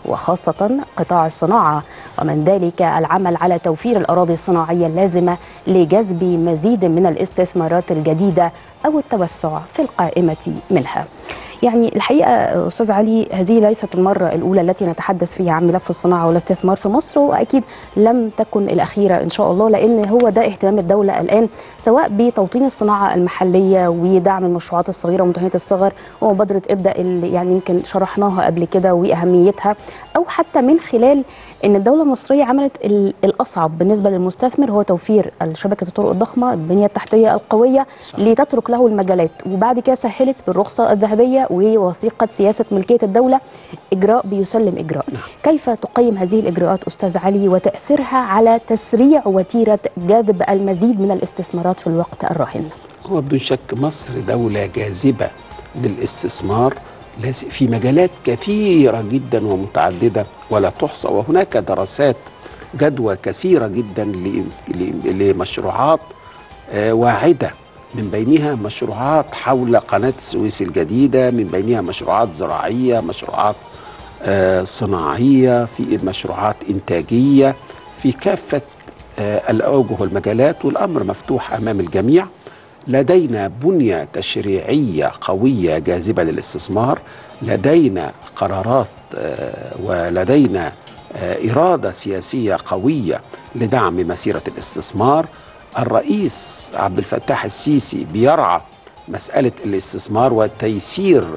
وخاصة قطاع الصناعة ومن ذلك العمل على توفير الأراضي الصناعية اللازمة لجذب مزيد من الاستثمارات الجديدة أو التوسع في القائمة منها يعني الحقيقة أستاذ علي هذه ليست المرة الأولى التي نتحدث فيها عن ملف الصناعة والاستثمار في مصر وأكيد لم تكن الأخيرة إن شاء الله لأن هو ده اهتمام الدولة الآن سواء بتوطين الصناعة المحلية ودعم المشروعات الصغيرة ومتناهية الصغر ومبادرة ابدأ اللي يعني يمكن شرحناها قبل كده وأهميتها أو حتى من خلال ان الدوله المصريه عملت ال- الاصعب بالنسبه للمستثمر هو توفير شبكه الطرق الضخمه البنيه التحتيه القويه لتترك له المجالات وبعد كده سهلت بالرخصه الذهبيه ووثيقه سياسه ملكيه الدوله اجراء بيسلم اجراء كيف تقيم هذه الاجراءات استاذ علي وتاثيرها على تسريع وتيره جذب المزيد من الاستثمارات في الوقت الراهن هو بدون شك مصر دولة جاذبة للاستثمار لاز- في مجالات كثيرة جدا ومتعددة ولا تحصى وهناك دراسات جدوى كثيرة جدا ل- ل- لمشروعات آه، واعدة من بينها مشروعات حول قناة السويس الجديدة من بينها مشروعات زراعية مشروعات آه، صناعية في مشروعات إنتاجية في كافة آه، الأوجه والمجالات والأمر مفتوح أمام الجميع لدينا بنية تشريعية قوية جاذبة للاستثمار لدينا قرارات آه، ولدينا آه، إرادة سياسية قوية لدعم مسيرة الاستثمار الرئيس عبد الفتاح السيسي بيرعى مسألة الاستثمار وتيسير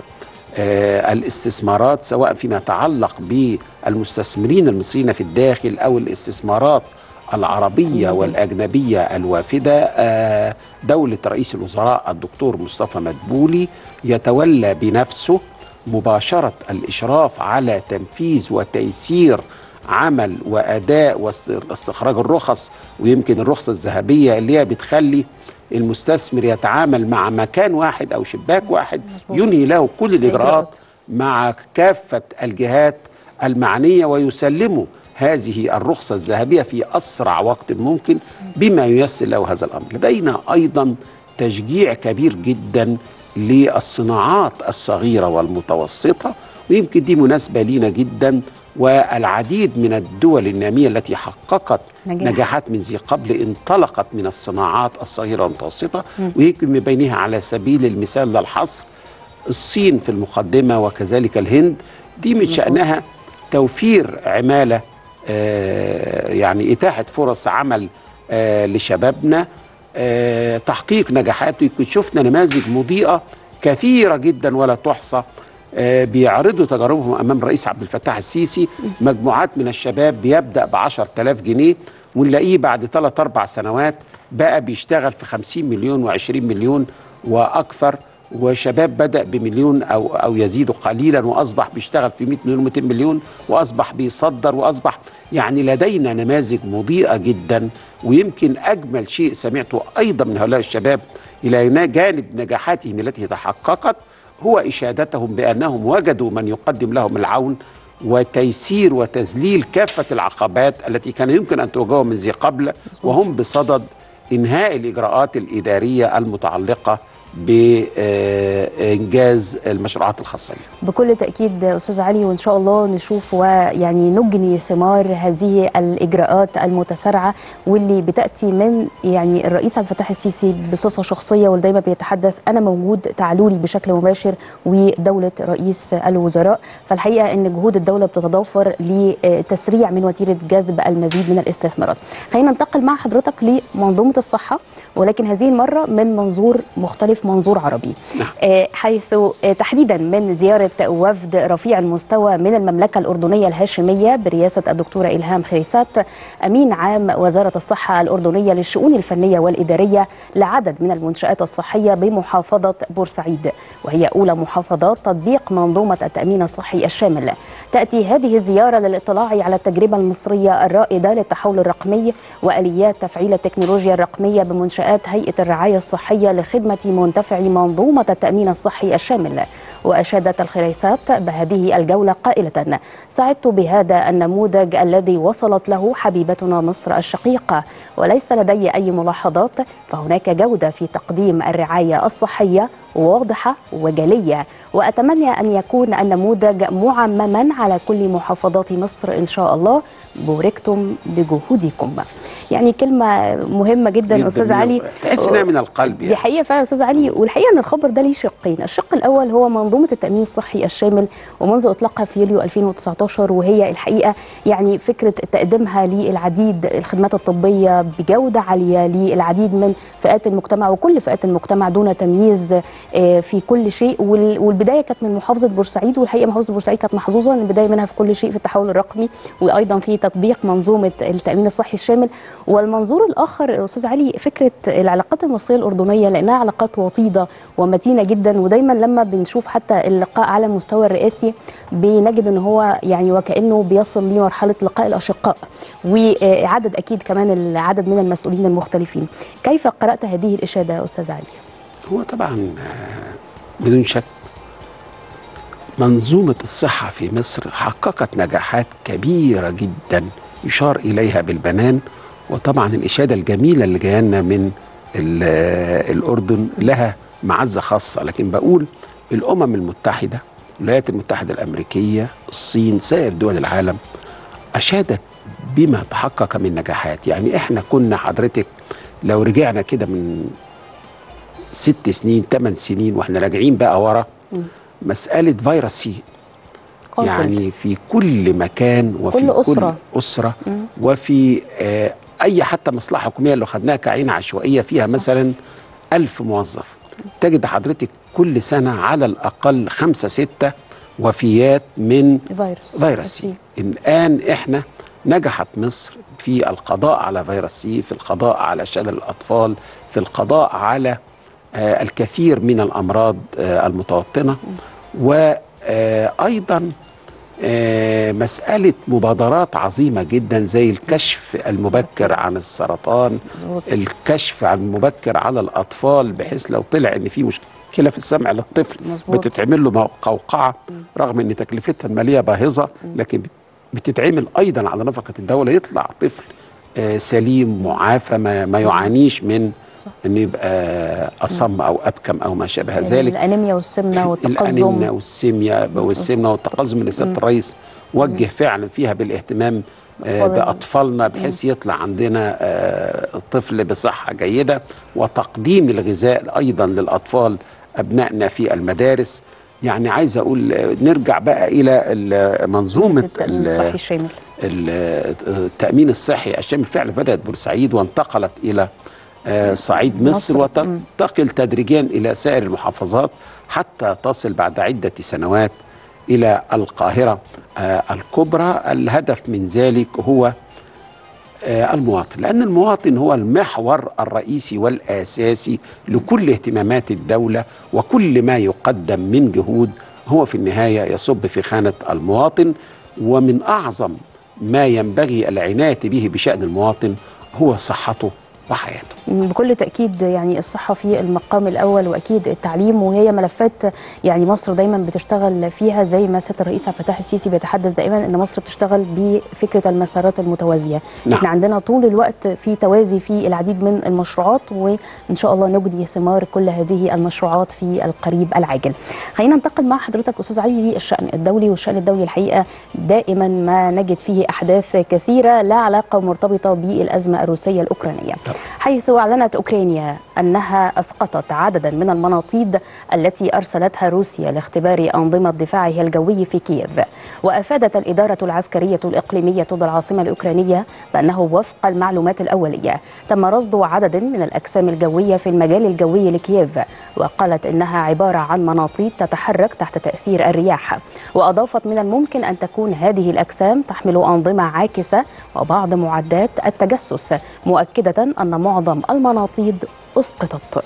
آه، الاستثمارات سواء فيما يتعلق بالمستثمرين المصريين في الداخل او الاستثمارات العربيه والاجنبيه الوافده آه، دوله رئيس الوزراء الدكتور مصطفى مدبولي يتولى بنفسه مباشره الاشراف على تنفيذ وتيسير عمل واداء واستخراج الرخص ويمكن الرخصه الذهبيه اللي هي بتخلي المستثمر يتعامل مع مكان واحد او شباك واحد ينهي له كل الاجراءات مع كافه الجهات المعنيه ويسلمه هذه الرخصه الذهبيه في اسرع وقت ممكن بما ييسر له هذا الامر. لدينا ايضا تشجيع كبير جدا للصناعات الصغيره والمتوسطه ويمكن دي مناسبه لينا جدا والعديد من الدول الناميه التي حققت نجاح. نجاحات من ذي قبل انطلقت من الصناعات الصغيره والمتوسطه ويمكن من بينها على سبيل المثال للحصر الصين في المقدمه وكذلك الهند دي من شانها توفير عماله آه، يعني اتاحه فرص عمل آه، لشبابنا آه، تحقيق نجاحات يمكن شفنا نماذج مضيئه كثيره جدا ولا تحصى آه، بيعرضوا تجاربهم امام الرئيس عبد الفتاح السيسي مجموعات من الشباب بيبدا ب 10000 جنيه ونلاقيه بعد ثلاث اربع سنوات بقى بيشتغل في 50 مليون و20 مليون واكثر وشباب بدا بمليون او او يزيد قليلا واصبح بيشتغل في 100 مليون و200 مليون واصبح بيصدر واصبح يعني لدينا نماذج مضيئه جدا ويمكن اجمل شيء سمعته ايضا من هؤلاء الشباب الى جانب نجاحاتهم التي تحققت هو اشادتهم بانهم وجدوا من يقدم لهم العون وتيسير وتذليل كافه العقبات التي كان يمكن ان تواجههم من ذي قبل وهم بصدد انهاء الاجراءات الاداريه المتعلقه بانجاز المشروعات الخاصه بهم. بكل تأكيد أستاذ علي وإن شاء الله نشوف ويعني نجني ثمار هذه الإجراءات المتسارعة واللي بتأتي من يعني الرئيس عبد الفتاح السيسي بصفة شخصية واللي دايما بيتحدث أنا موجود تعالوا لي بشكل مباشر ودولة رئيس الوزراء فالحقيقة أن جهود الدولة بتتضافر لتسريع من وتيرة جذب المزيد من الاستثمارات خلينا ننتقل مع حضرتك لمنظومة الصحة ولكن هذه المرة من منظور مختلف منظور عربي نعم. آه، حيث آه، تحديدا من زيارة وفد رفيع المستوى من المملكة الأردنية الهاشمية برئاسة الدكتورة إلهام خريسات أمين عام وزارة الصحة الأردنية للشؤون الفنية والإدارية لعدد من المنشآت الصحية بمحافظة بورسعيد وهي أولى محافظات تطبيق منظومة التأمين الصحي الشامل تأتي هذه الزيارة للاطلاع على التجربة المصرية الرائدة للتحول الرقمي وآليات تفعيل التكنولوجيا الرقمية بمنشآت هيئة الرعاية الصحية لخدمة منتفعي منظومة التأمين الصحي الشامل وأشادت الخريسات بهذه الجولة قائلة سعدت بهذا النموذج الذي وصلت له حبيبتنا مصر الشقيقة وليس لدي أي ملاحظات فهناك جودة في تقديم الرعاية الصحية واضحة وجلية وأتمنى أن يكون النموذج معمما على كل محافظات مصر إن شاء الله بوركتم بجهودكم يعني كلمة مهمة جدا, جداً أستاذ من- علي تحس انها من القلب دي يعني حقيقه فعلا يا استاذ علي والحقيقه ان الخبر ده ليه شقين، الشق الاول هو منظومه التامين الصحي الشامل ومنذ اطلاقها في يوليو 2019 وهي الحقيقه يعني فكره تقديمها للعديد الخدمات الطبيه بجوده عاليه للعديد من فئات المجتمع وكل فئات المجتمع دون تمييز آه، في كل شيء وال- والبدايه كانت من محافظه بورسعيد والحقيقه محافظه بورسعيد كانت محظوظه ان البدايه منها في كل شيء في التحول الرقمي وايضا في تطبيق منظومه التامين الصحي الشامل والمنظور الاخر استاذ علي فكره العلاقات المصريه الاردنيه لانها علاقات وطيده ومتينه جدا ودايما لما بنشوف حتى اللقاء على المستوى الرئاسي بنجد ان هو يعني وكانه بيصل لمرحله لقاء الاشقاء وعدد اكيد كمان العدد من المسؤولين المختلفين كيف قرات هذه الاشاده يا استاذ علي هو طبعا آه، بدون شك منظومة الصحة في مصر حققت نجاحات كبيرة جدا يشار إليها بالبنان وطبعا الإشادة الجميلة اللي جاية لنا من ال- آه، الأردن لها معزة خاصة لكن بقول الأمم المتحدة الولايات المتحدة الأمريكية الصين سائر دول العالم أشادت بما تحقق من نجاحات يعني إحنا كنا حضرتك لو رجعنا كده من ست سنين ثمان سنين واحنا راجعين بقى ورا مسألة فيروس سي قاتل. يعني في كل مكان وفي كل أسرة. كل أسرة وفي آه أي حتى مصلحة حكومية لو خدناها كعين عشوائية فيها مثلا ألف موظف تجد حضرتك كل سنه على الاقل خمسه سته وفيات من فيروس فيروس سي الان احنا نجحت مصر في القضاء على فيروس سي في القضاء على شلل الاطفال في القضاء على آه الكثير من الامراض آه المتوطنه وايضا آه مساله مبادرات عظيمه جدا زي الكشف المبكر عن السرطان مظبوط. الكشف عن المبكر على الاطفال بحيث لو طلع ان في مشكله في السمع للطفل مظبوط. بتتعمل له مو- قوقعه رغم ان تكلفتها الماليه باهظه لكن بت- بتتعمل ايضا على نفقه الدوله يطلع طفل آه، سليم معافى ما, ما يعانيش من صح. انه يبقى اصم او ابكم او ما شابه ذلك الانيميا والسمنه الانيميا والتقزم والسيميا والسمنه والتقزم اللي سياده الرئيس وجه فعلا فيها بالاهتمام آه، أطفال. باطفالنا بحيث يطلع عندنا آه، طفل بصحه جيده وتقديم الغذاء ايضا للاطفال ابنائنا في المدارس يعني عايز اقول آه، نرجع بقى الى ال- منظومه التأمين ال- الصحي الشامل ال- التأمين الصحي الشامل بالفعل بدأت بورسعيد وانتقلت إلى آه، صعيد مصر, مصر. وتنتقل تدريجيا إلى سائر المحافظات حتى تصل بعد عدة سنوات إلى القاهرة آه، الكبرى الهدف من ذلك هو آه، المواطن لأن المواطن هو المحور الرئيسي والأساسي لكل اهتمامات الدولة وكل ما يقدم من جهود هو في النهاية يصب في خانة المواطن ومن أعظم ما ينبغي العناية به بشأن المواطن هو صحته وحياته بكل تأكيد يعني الصحة في المقام الأول وأكيد التعليم وهي ملفات يعني مصر دايما بتشتغل فيها زي ما سيادة الرئيس عبد الفتاح السيسي بيتحدث دائما أن مصر بتشتغل بفكرة المسارات المتوازية نعم. احنا عندنا طول الوقت في توازي في العديد من المشروعات وإن شاء الله نجني ثمار كل هذه المشروعات في القريب العاجل خلينا ننتقل مع حضرتك أستاذ علي للشأن الدولي والشأن الدولي الحقيقة دائما ما نجد فيه أحداث كثيرة لا علاقة مرتبطة بالأزمة الروسية الأوكرانية حيث أعلنت أوكرانيا أنها أسقطت عددا من المناطيد التي أرسلتها روسيا لاختبار أنظمة دفاعها الجوي في كييف وأفادت الإدارة العسكرية الإقليمية ضد العاصمة الأوكرانية بأنه وفق المعلومات الأولية تم رصد عدد من الأجسام الجوية في المجال الجوي لكييف وقالت إنها عبارة عن مناطيد تتحرك تحت تأثير الرياح وأضافت من الممكن أن تكون هذه الأجسام تحمل أنظمة عاكسة وبعض معدات التجسس مؤكدة أن معظم المناطيد أسقطت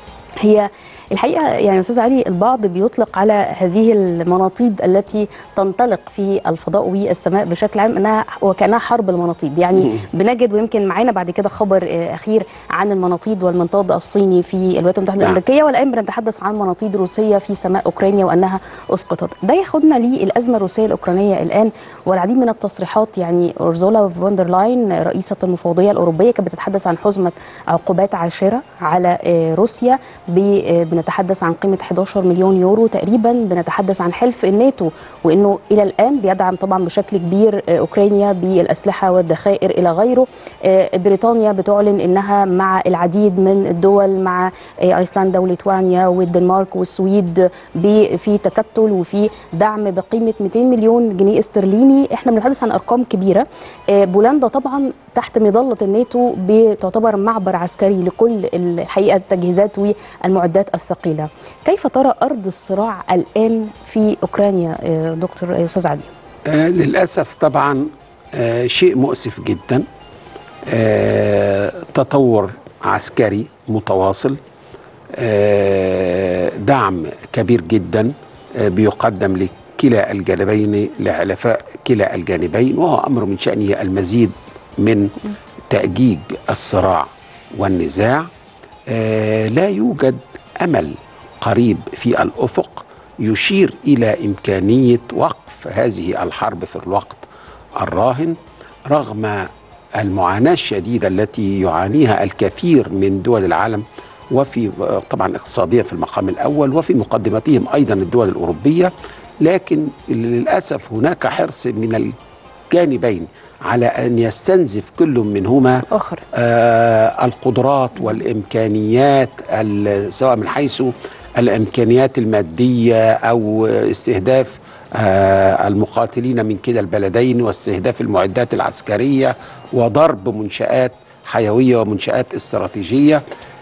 هي الحقيقه يعني استاذ علي البعض بيطلق على هذه المناطيد التي تنطلق في الفضاء والسماء بشكل عام انها وكانها حرب المناطيد يعني بنجد ويمكن معانا بعد كده خبر آه، اخير عن المناطيد والمنطاد الصيني في الولايات المتحده نعم. الامريكيه والان بنتحدث عن مناطيد روسيه في سماء اوكرانيا وانها اسقطت ده ياخدنا للازمه الروسيه الاوكرانيه الان والعديد من التصريحات يعني اورزولا فوندر لاين رئيسه المفوضيه الاوروبيه كانت بتتحدث عن حزمه عقوبات عاشره على آه، روسيا ب- آه، بنتحدث عن قيمه 11 مليون يورو تقريبا بنتحدث عن حلف الناتو وانه الى الان بيدعم طبعا بشكل كبير آه، اوكرانيا بالاسلحه والذخائر الى غيره آه، بريطانيا بتعلن انها مع العديد من الدول مع آه، ايسلندا وليتوانيا والدنمارك والسويد ب- في تكتل وفي دعم بقيمه 200 مليون جنيه استرليني احنا بنتحدث عن ارقام كبيره آه، بولندا طبعا تحت مظله الناتو بتعتبر معبر عسكري لكل الحقيقه التجهيزات والمعدات الثقيله كيف ترى ارض الصراع الان في اوكرانيا آه، دكتور آه، استاذ علي آه للأسف طبعا آه شيء مؤسف جدا آه تطور عسكري متواصل آه دعم كبير جدا آه بيقدم لكلا الجانبين لحلفاء كلا الجانبين وهو أمر من شأنه المزيد من تأجيج الصراع والنزاع آه لا يوجد أمل قريب في الأفق يشير إلى إمكانية وقف هذه الحرب في الوقت الراهن رغم المعاناة الشديدة التي يعانيها الكثير من دول العالم وفي طبعا اقتصاديا في المقام الأول وفي مقدمتهم أيضا الدول الأوروبية لكن للأسف هناك حرص من الجانبين على أن يستنزف كل منهما اخر آه القدرات والامكانيات ال- سواء من حيث الامكانيات الماديه او استهداف آه المقاتلين من كلا البلدين واستهداف المعدات العسكريه وضرب منشات حيويه ومنشات استراتيجيه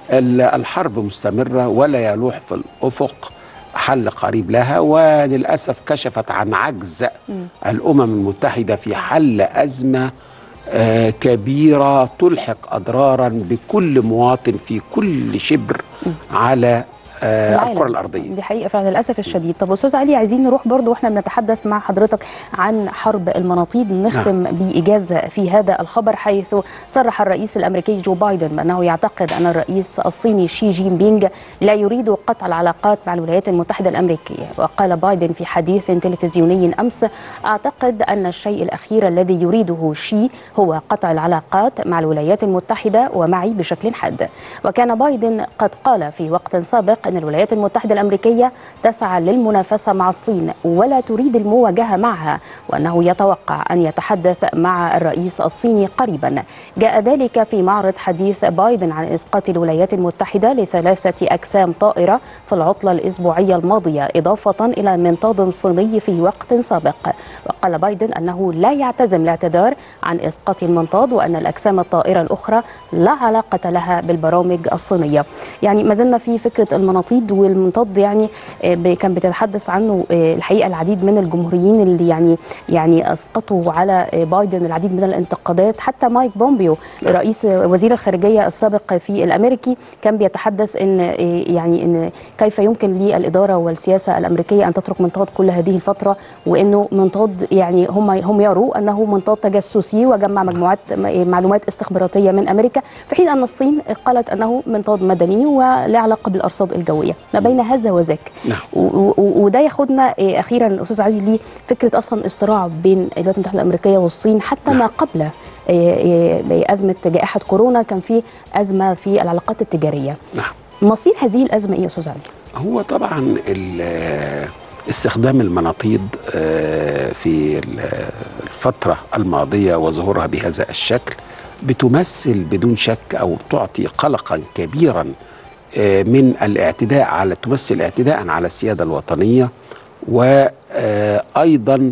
ال- الحرب مستمرة ولا يلوح في الأفق حل قريب لها وللأسف كشفت عن عجز الأمم المتحدة في حل أزمة آه، كبيرة تلحق أضرارا بكل مواطن في كل شبر على آه، العالم. الكرة الأرضية دي حقيقه فعلا للاسف الشديد طب استاذ علي عايزين نروح برضو واحنا بنتحدث مع حضرتك عن حرب المناطيد نختم بايجاز في هذا الخبر حيث صرح الرئيس الامريكي جو بايدن بانه يعتقد ان الرئيس الصيني شي جين بينج لا يريد قطع العلاقات مع الولايات المتحده الامريكيه وقال بايدن في حديث تلفزيوني امس اعتقد ان الشيء الاخير الذي يريده شي هو قطع العلاقات مع الولايات المتحده ومعي بشكل حاد وكان بايدن قد قال في وقت سابق ان الولايات المتحده الامريكيه تسعى للمنافسه مع الصين ولا تريد المواجهه معها وانه يتوقع ان يتحدث مع الرئيس الصيني قريبا جاء ذلك في معرض حديث بايدن عن اسقاط الولايات المتحده لثلاثه اجسام طائره في العطله الاسبوعيه الماضيه اضافه الى منطاد صيني في وقت سابق وقال بايدن انه لا يعتزم الاعتذار عن اسقاط المنطاد وان الاجسام الطائره الاخرى لا علاقه لها بالبرامج الصينيه يعني ما زلنا في فكره المناطيد والمنطاد يعني آه، ب- كان بتتحدث عنه آه، الحقيقه العديد من الجمهوريين اللي يعني يعني اسقطوا على آه، بايدن العديد من الانتقادات حتى مايك بومبيو رئيس آه، وزير الخارجيه السابق في الامريكي كان بيتحدث ان آه، يعني ان كيف يمكن للاداره والسياسه الامريكيه ان تترك منطاد كل هذه الفتره وانه منطاد يعني هم هم يروا انه منطاد تجسسي وجمع مجموعات م- معلومات استخباراتيه من امريكا في حين ان الصين قالت انه منطاد مدني وله علاقه بالارصاد الجويه ما بين هذا وذاك نعم. و- و- وده ياخدنا إيه، اخيرا استاذ علي لفكره اصلا الصراع بين الولايات المتحده الامريكيه والصين حتى ما قبل إيه، إيه، ازمه جائحه كورونا كان في ازمه في العلاقات التجاريه نعم مصير هذه الازمه ايه يا استاذ علي هو طبعا ال- استخدام المناطيد آه، في ال- الفترة الماضية وظهورها بهذا الشكل بتمثل بدون شك أو تعطي قلقا كبيرا آه، من الاعتداء على تمثل اعتداء على السيادة الوطنية وأيضا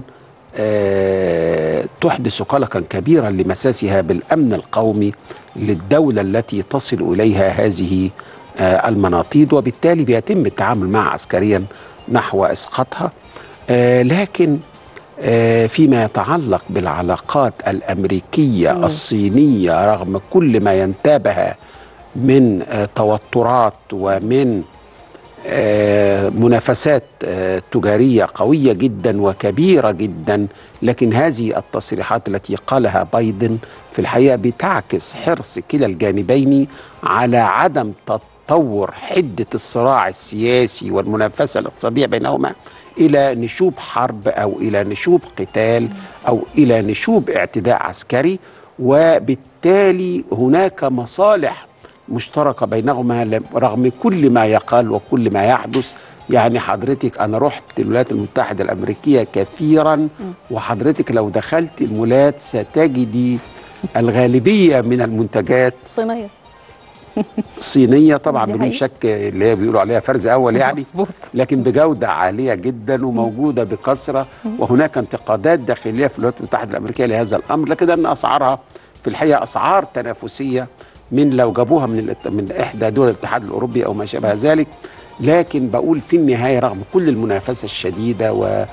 تحدث قلقا كبيرا لمساسها بالأمن القومي للدولة التي تصل إليها هذه آه، المناطيد وبالتالي بيتم التعامل معها عسكريا نحو اسقاطها آه، لكن آه، فيما يتعلق بالعلاقات الامريكيه صحيح. الصينيه رغم كل ما ينتابها من آه، توترات ومن آه، منافسات آه، تجاريه قويه جدا وكبيره جدا لكن هذه التصريحات التي قالها بايدن في الحقيقه بتعكس حرص كلا الجانبين على عدم تطور حده الصراع السياسي والمنافسه الاقتصاديه بينهما الى نشوب حرب او الى نشوب قتال او الى نشوب اعتداء عسكري وبالتالي هناك مصالح مشتركه بينهما لم- رغم كل ما يقال وكل ما يحدث يعني حضرتك انا رحت الولايات المتحده الامريكيه كثيرا وحضرتك لو دخلت المولات ستجدي الغالبيه من المنتجات صينيه صينيه طبعا دي بدون حقيقة. شك اللي هي بيقولوا عليها فرز اول يعني مظبوط لكن بجودة عالية جدا وموجودة بكثرة وهناك انتقادات داخلية في الولايات المتحدة الأمريكية لهذا الأمر لكن أن أسعارها في الحقيقة أسعار تنافسية من لو جابوها من الات- من إحدى دول الاتحاد الأوروبي أو ما شابه ذلك لكن بقول في النهاية رغم كل المنافسة الشديدة و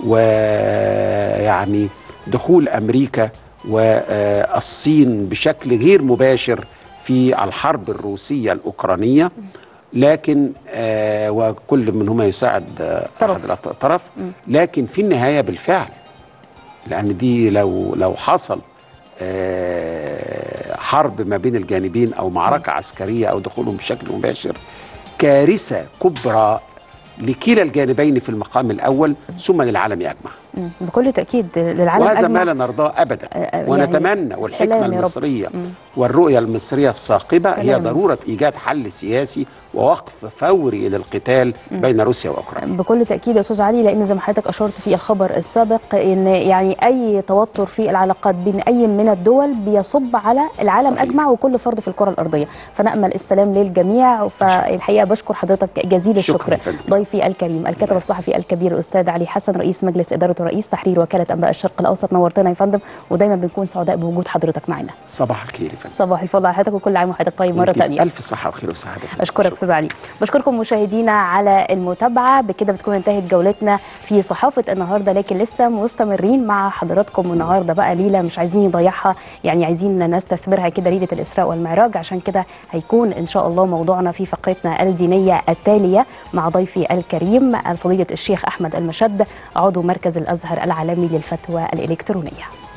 ويعني دخول أمريكا والصين بشكل غير مباشر في الحرب الروسية الأوكرانية لكن آه وكل منهما يساعد آه طرف. أحد الطرف لكن في النهاية بالفعل لأن دي لو لو حصل آه حرب ما بين الجانبين أو معركة عسكرية أو دخولهم بشكل مباشر كارثة كبرى لكلا الجانبين في المقام الأول ثم للعالم أجمع مم. بكل تاكيد للعالم وهذا أجمع ما لا نرضاه ابدا آه، آه، ونتمنى يعني والحكمه السلام يا رب. المصريه مم. والرؤيه المصريه الثاقبه هي السلام. ضروره ايجاد حل سياسي ووقف فوري للقتال بين روسيا واوكرانيا بكل تاكيد يا استاذ علي لان زي ما حضرتك اشرت في الخبر السابق ان يعني اي توتر في العلاقات بين اي من الدول بيصب على العالم صحيح. اجمع وكل فرد في الكره الارضيه فنامل السلام للجميع فالحقيقه بشكر حضرتك جزيل شكراً الشكر يا فندم. ضيف ضيفي الكريم الكاتب الصحفي الكبير الاستاذ علي حسن رئيس مجلس اداره ورئيس تحرير وكاله انباء الشرق الاوسط نورتنا يا فندم ودايما بنكون سعداء بوجود حضرتك معنا صباح الخير يا فندم صباح الفل على حضرتك وكل عام وحضرتك طيب مره وانتي ثانيه الف صحه وخير وسعاده يا فندم. اشكرك شكراً. استاذ علي بشكركم مشاهدينا على المتابعه بكده بتكون انتهت جولتنا في صحافه النهارده لكن لسه مستمرين مع حضراتكم النهارده بقى ليله مش عايزين نضيعها يعني عايزين نستثمرها كده ليله الاسراء والمعراج عشان كده هيكون ان شاء الله موضوعنا في فقرتنا الدينيه التاليه مع ضيفي الكريم فضيله الشيخ احمد المشد عضو مركز الازهر العالمي للفتوى الالكترونيه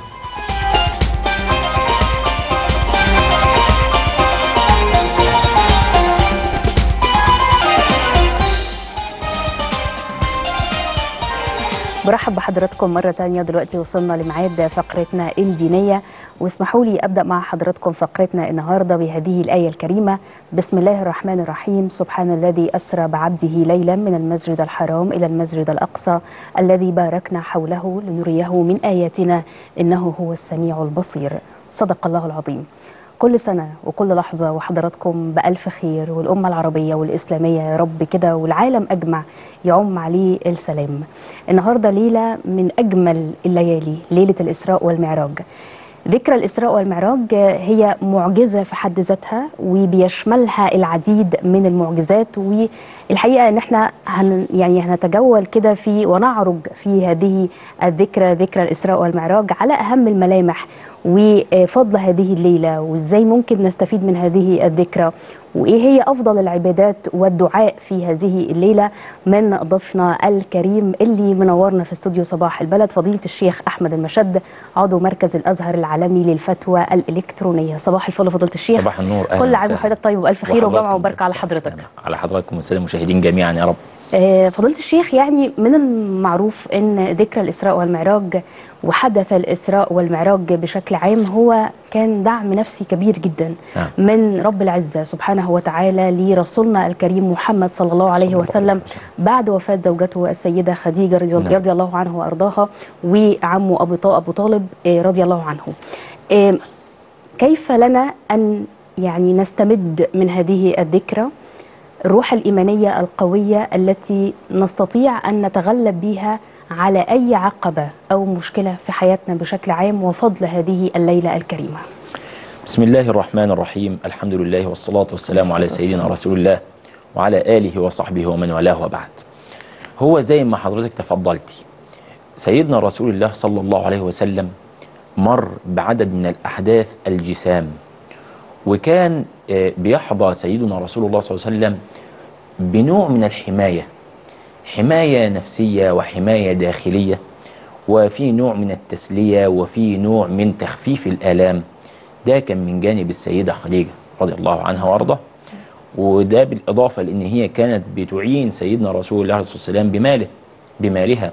برحب بحضراتكم مرة تانية دلوقتي وصلنا لميعاد فقرتنا الدينية واسمحوا لي أبدأ مع حضراتكم فقرتنا النهاردة بهذه الآية الكريمة بسم الله الرحمن الرحيم سبحان الذي أسرى بعبده ليلا من المسجد الحرام إلى المسجد الأقصى الذي باركنا حوله لنريه من آياتنا إنه هو السميع البصير صدق الله العظيم كل سنة وكل لحظة وحضراتكم بألف خير والأمة العربية والإسلامية يا رب كده والعالم أجمع يعم عليه السلام النهاردة ليلة من أجمل الليالي ليلة الإسراء والمعراج ذكرى الإسراء والمعراج هي معجزة في حد ذاتها وبيشملها العديد من المعجزات والحقيقة إن احنا هن يعني هنتجول كده في ونعرج في هذه الذكرى ذكرى الإسراء والمعراج على أهم الملامح وفضل هذه الليلة وإزاي ممكن نستفيد من هذه الذكرى وإيه هي أفضل العبادات والدعاء في هذه الليلة من ضيفنا الكريم اللي منورنا في استوديو صباح البلد فضيلة الشيخ أحمد المشد عضو مركز الأزهر العالمي للفتوى الإلكترونية صباح الفل فضيلة الشيخ صباح النور أهلاً كل عام وسهلاً. وحضرتك طيب وألف خير وجمعة وحضراتكم وبركة على بألف حضرتك سلامة. على حضراتكم والسادة المشاهدين جميعا يا رب آه، فضيلة الشيخ يعني من المعروف أن ذكرى الإسراء والمعراج وحدث الإسراء والمعراج بشكل عام هو كان دعم نفسي كبير جدا نعم. من رب العزة سبحانه وتعالى لرسولنا الكريم محمد صلى الله عليه صلى الله وسلم عليه وسلم. بعد وفاة زوجته السيدة خديجة رضي, نعم. رضي الله عنه وأرضاها وعمه أبو طا- أبو طالب آه، رضي الله عنه آه، كيف لنا أن يعني نستمد من هذه الذكرى الروح الإيمانية القوية التي نستطيع أن نتغلب بها على أي عقبة أو مشكلة في حياتنا بشكل عام وفضل هذه الليلة الكريمة بسم الله الرحمن الرحيم الحمد لله والصلاة والسلام على والصلاة سيدنا والسلام. رسول الله وعلى آله وصحبه ومن والاه وبعد هو زي ما حضرتك تفضلتي سيدنا رسول الله صلى الله عليه وسلم مر بعدد من الأحداث الجسام وكان آه، بيحظى سيدنا رسول الله صلى الله عليه وسلم بنوع من الحماية حماية نفسية وحماية داخلية وفي نوع من التسلية وفي نوع من تخفيف الآلام ده كان من جانب السيدة خديجة رضي الله عنها وارضاها وده بالإضافة لأن هي كانت بتعين سيدنا رسول الله صلى الله عليه وسلم بماله بمالها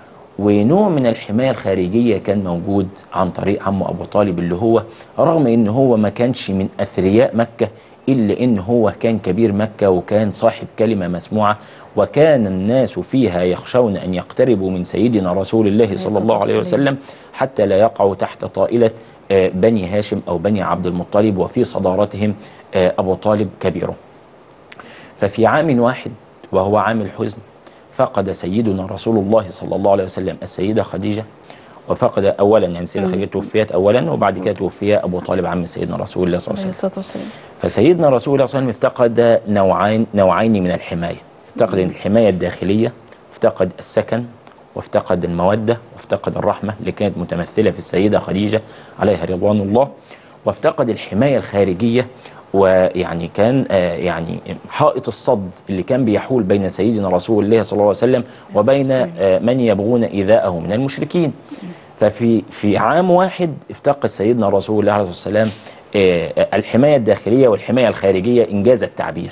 ونوع من الحماية الخارجية كان موجود عن طريق عمه أبو طالب اللي هو رغم إن هو ما كانش من أثرياء مكة إلا إن هو كان كبير مكة وكان صاحب كلمة مسموعة وكان الناس فيها يخشون أن يقتربوا من سيدنا رسول الله صلى الله عليه وسلم حتى لا يقعوا تحت طائلة آه، بني هاشم أو بني عبد المطلب وفي صدارتهم آه، أبو طالب كبيرهم ففي عام واحد وهو عام الحزن فقد سيدنا رسول الله صلى الله عليه وسلم السيدة خديجة وفقد أولا يعني السيدة خديجة توفيت أولا وبعد كده توفي أبو طالب عم سيدنا رسول الله صلى الله عليه وسلم الصلاة والسلام فسيدنا رسول الله صلى الله عليه وسلم افتقد نوعين نوعين من الحماية افتقد الحماية الداخلية افتقد السكن وافتقد المودة وافتقد الرحمة اللي كانت متمثلة في السيدة خديجة عليها رضوان الله وافتقد الحماية الخارجية ويعني كان آه، يعني حائط الصد اللي كان بيحول بين سيدنا رسول الله صلى الله عليه وسلم وبين آه، من يبغون إيذاءه من المشركين ففي في عام واحد افتقد سيدنا رسول الله عليه الصلاة والسلام آه، الحماية الداخلية والحماية الخارجية إنجاز التعبير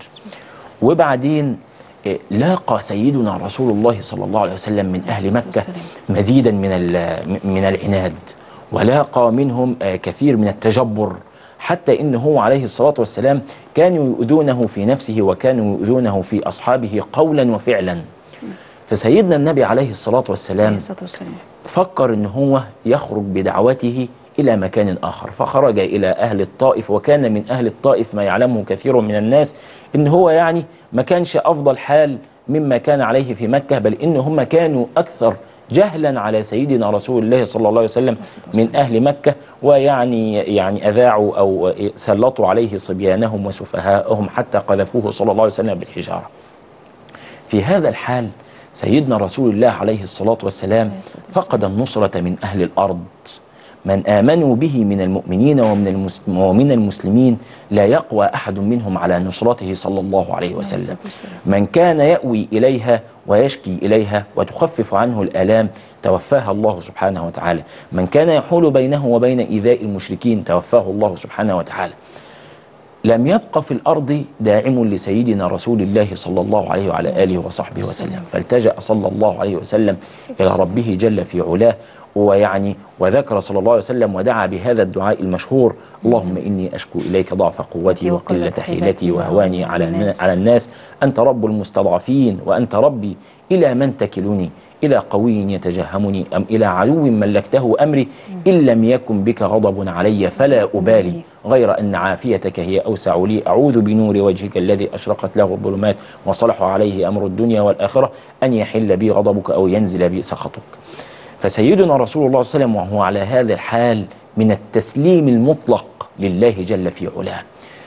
وبعدين آه، لاقى سيدنا رسول الله صلى الله عليه وسلم من أهل مكة مزيدا من ال- من العناد ولاقى منهم آه، كثير من التجبر حتى إن هو عليه الصلاة والسلام كانوا يؤذونه في نفسه وكانوا يؤذونه في أصحابه قولا وفعلا فسيدنا النبي عليه الصلاة والسلام الصلاة والسلام فكر ان هو يخرج بدعوته الى مكان اخر فخرج الى اهل الطائف وكان من اهل الطائف ما يعلمه كثير من الناس ان هو يعني ما كانش افضل حال مما كان عليه في مكة بل إن هم كانوا أكثر جهلا على سيدنا رسول الله صلى الله عليه وسلم من أهل مكة ويعني يعني أذاعوا أو سلطوا عليه صبيانهم وسفهاءهم حتى قذفوه صلى الله عليه وسلم بالحجارة في هذا الحال سيدنا رسول الله عليه الصلاة والسلام فقد النصرة من أهل الأرض من آمنوا به من المؤمنين ومن, المسلم ومن المسلمين لا يقوى أحد منهم على نصرته صلى الله عليه وسلم من كان يأوي إليها ويشكي إليها وتخفف عنه الآلام توفاها الله سبحانه وتعالى من كان يحول بينه وبين إيذاء المشركين توفاه الله سبحانه وتعالى لم يبق في الأرض داعم لسيدنا رسول الله صلى الله عليه وعلى آله وصحبه وسلم فالتجأ صلى الله عليه وسلم إلى ربه جل في علاه ويعني وذكر صلى الله عليه وسلم ودعا بهذا الدعاء المشهور اللهم إني أشكو إليك ضعف قوتي وقلة حيلتي وهواني على النا- على الناس أنت رب المستضعفين وأنت ربي إلى من تكلني إلى قوي يتجهمني أم إلى عدو ملكته أمري إن لم يكن بك غضب علي فلا أبالي غير أن عافيتك هي أوسع لي أعوذ بنور وجهك الذي أشرقت له الظلمات وصلح عليه أمر الدنيا والآخرة أن يحل بي غضبك أو ينزل بي سخطك فسيدنا رسول الله صلى الله عليه وسلم وهو على هذا الحال من التسليم المطلق لله جل في علاه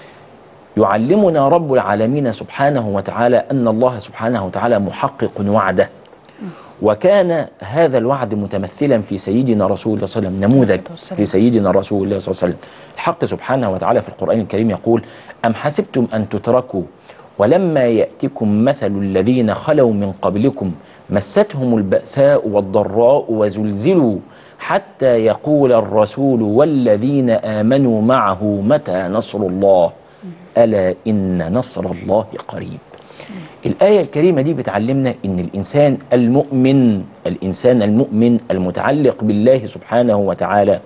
يعلمنا رب العالمين سبحانه وتعالى أن الله سبحانه وتعالى محقق وعده وكان هذا الوعد متمثلا في سيدنا رسول الله صلى الله عليه وسلم نموذج في سيدنا رسول الله صلى الله عليه وسلم الحق سبحانه وتعالى في القرآن الكريم يقول أم حسبتم أن تتركوا ولما يأتكم مثل الذين خلوا من قبلكم مستهم البأساء والضراء وزلزلوا حتى يقول الرسول والذين آمنوا معه متى نصر الله ألا إن نصر الله قريب الآية الكريمة دي بتعلمنا إن الإنسان المؤمن الإنسان المؤمن المتعلق بالله سبحانه وتعالى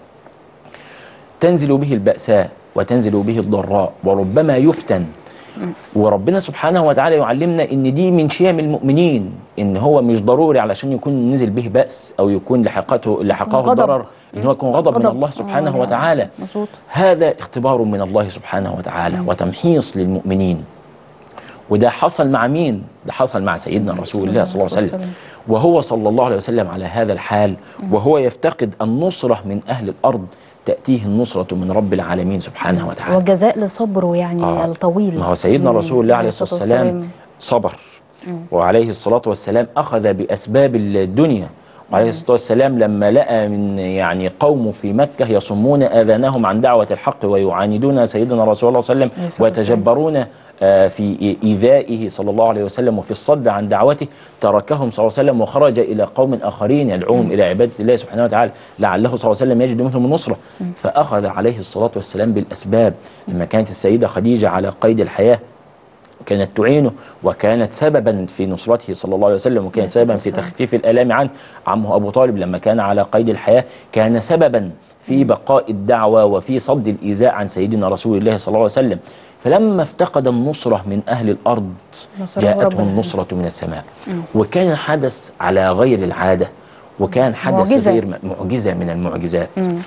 تنزل به البأساء وتنزل به الضراء وربما يفتن وربنا سبحانه وتعالى يعلمنا ان دي من شيم المؤمنين ان هو مش ضروري علشان يكون نزل به بأس او يكون لحقته لحقه غضب. الضرر ان هو يكون غضب من غضب. الله سبحانه آه، وتعالى مظبوط هذا اختبار من الله سبحانه وتعالى وتمحيص للمؤمنين وده حصل مع مين؟ ده حصل مع سيدنا رسول الله صلى الله عليه وسلم وهو صلى الله عليه وسلم على هذا الحال وهو يفتقد النصرة من أهل الأرض تأتيه النصرة من رب العالمين سبحانه وتعالى وجزاء لصبره يعني آه. الطويل ما هو سيدنا مم. رسول الله عليه الصلاة والسلام صبر وعليه الصلاة والسلام أخذ بأسباب الدنيا وعليه الصلاة والسلام لما لقى من يعني قومه في مكة يصمون آذانهم عن دعوة الحق ويعاندون سيدنا رسول الله صلى الله عليه عليه وسلم الصلاة والسلام. ويتجبرون آه، في إيذائه صلى الله عليه وسلم وفي الصد عن دعوته تركهم صلى الله عليه وسلم وخرج إلى قوم آخرين يدعوهم إلى عبادة الله سبحانه وتعالى لعله صلى الله عليه وسلم يجد منهم النصرة فأخذ عليه الصلاة والسلام بالأسباب لما كانت السيدة خديجة على قيد الحياة كانت تعينه وكانت سببا في نصرته صلى الله عليه وسلم وكانت سببا في تخفيف الآلام عنه عمه أبو طالب لما كان على قيد الحياة كان سببا في بقاء الدعوة وفي صد الإيذاء عن سيدنا رسول الله صلى الله عليه وسلم فلما افتقد النصرة من أهل الأرض نصره رب جاءته العالمين. النصرة من السماء وكان حدث على غير العادة وكان حدث معجزة. غير م- معجزة من المعجزات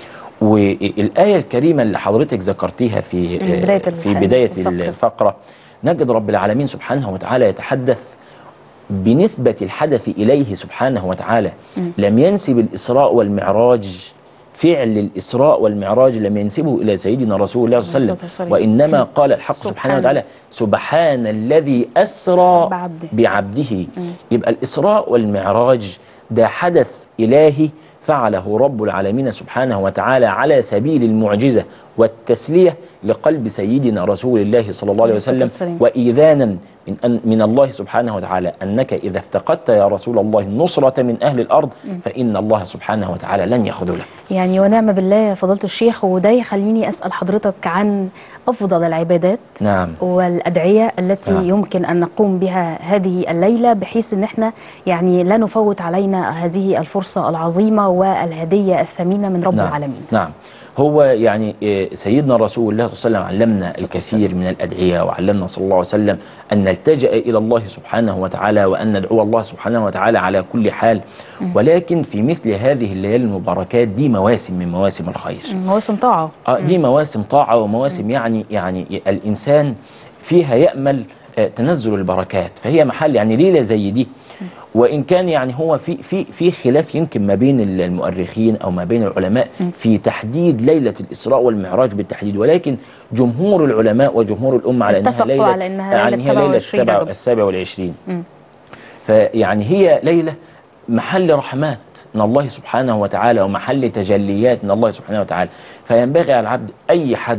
والآية الكريمة اللي حضرتك ذكرتيها في من بداية في الح- بداية الفقرة. الفقرة نجد رب العالمين سبحانه وتعالى يتحدث بنسبة الحدث إليه سبحانه وتعالى لم ينسب الإسراء والمعراج فعل الإسراء والمعراج لم ينسبه إلى سيدنا رسول الله صلى الله عليه وسلم وإنما قال الحق سبحانه سبحان. وتعالى سبحان الذي أسرى بعبده. بعبده يبقى الإسراء والمعراج ده حدث إلهي فعله رب العالمين سبحانه وتعالى على سبيل المعجزة والتسلية لقلب سيدنا رسول الله صلى الله عليه عليه الصلاة وسلم والسلام. وإيذانا من, أن من الله سبحانه وتعالى أنك إذا افتقدت يا رسول الله النصرة من أهل الأرض فإن الله سبحانه وتعالى لن يخذلك يعني ونعم بالله يا فضيلة الشيخ وده يخليني أسأل حضرتك عن أفضل العبادات نعم والأدعية التي نعم. يمكن أن نقوم بها هذه الليلة بحيث أن احنا يعني لا نفوت علينا هذه الفرصة العظيمة والهدية الثمينة من رب نعم. العالمين نعم هو يعني إيه، سيدنا رسول الله صلى الله عليه وسلم علمنا الكثير من الأدعية وعلمنا صلى الله عليه وسلم أن نلتجأ إلى الله سبحانه وتعالى وأن ندعو الله سبحانه وتعالى على كل حال ولكن في مثل هذه الليالي المباركات دي مواسم من مواسم الخير مواسم طاعة آه، دي مواسم طاعة ومواسم يعني يعني الإنسان فيها يأمل آه، تنزل البركات فهي محل يعني ليله زي دي وان كان يعني هو في في في خلاف يمكن ما بين المؤرخين او ما بين العلماء في تحديد ليله الاسراء والمعراج بالتحديد ولكن جمهور العلماء وجمهور الامه على انها اتفقوا ليله على إنها على ليلة إن هي ليله 27 السبع رجب. السابع والعشرين فيعني هي ليله محل رحمات من الله سبحانه وتعالى ومحل تجليات من الله سبحانه وتعالى فينبغي على العبد اي حد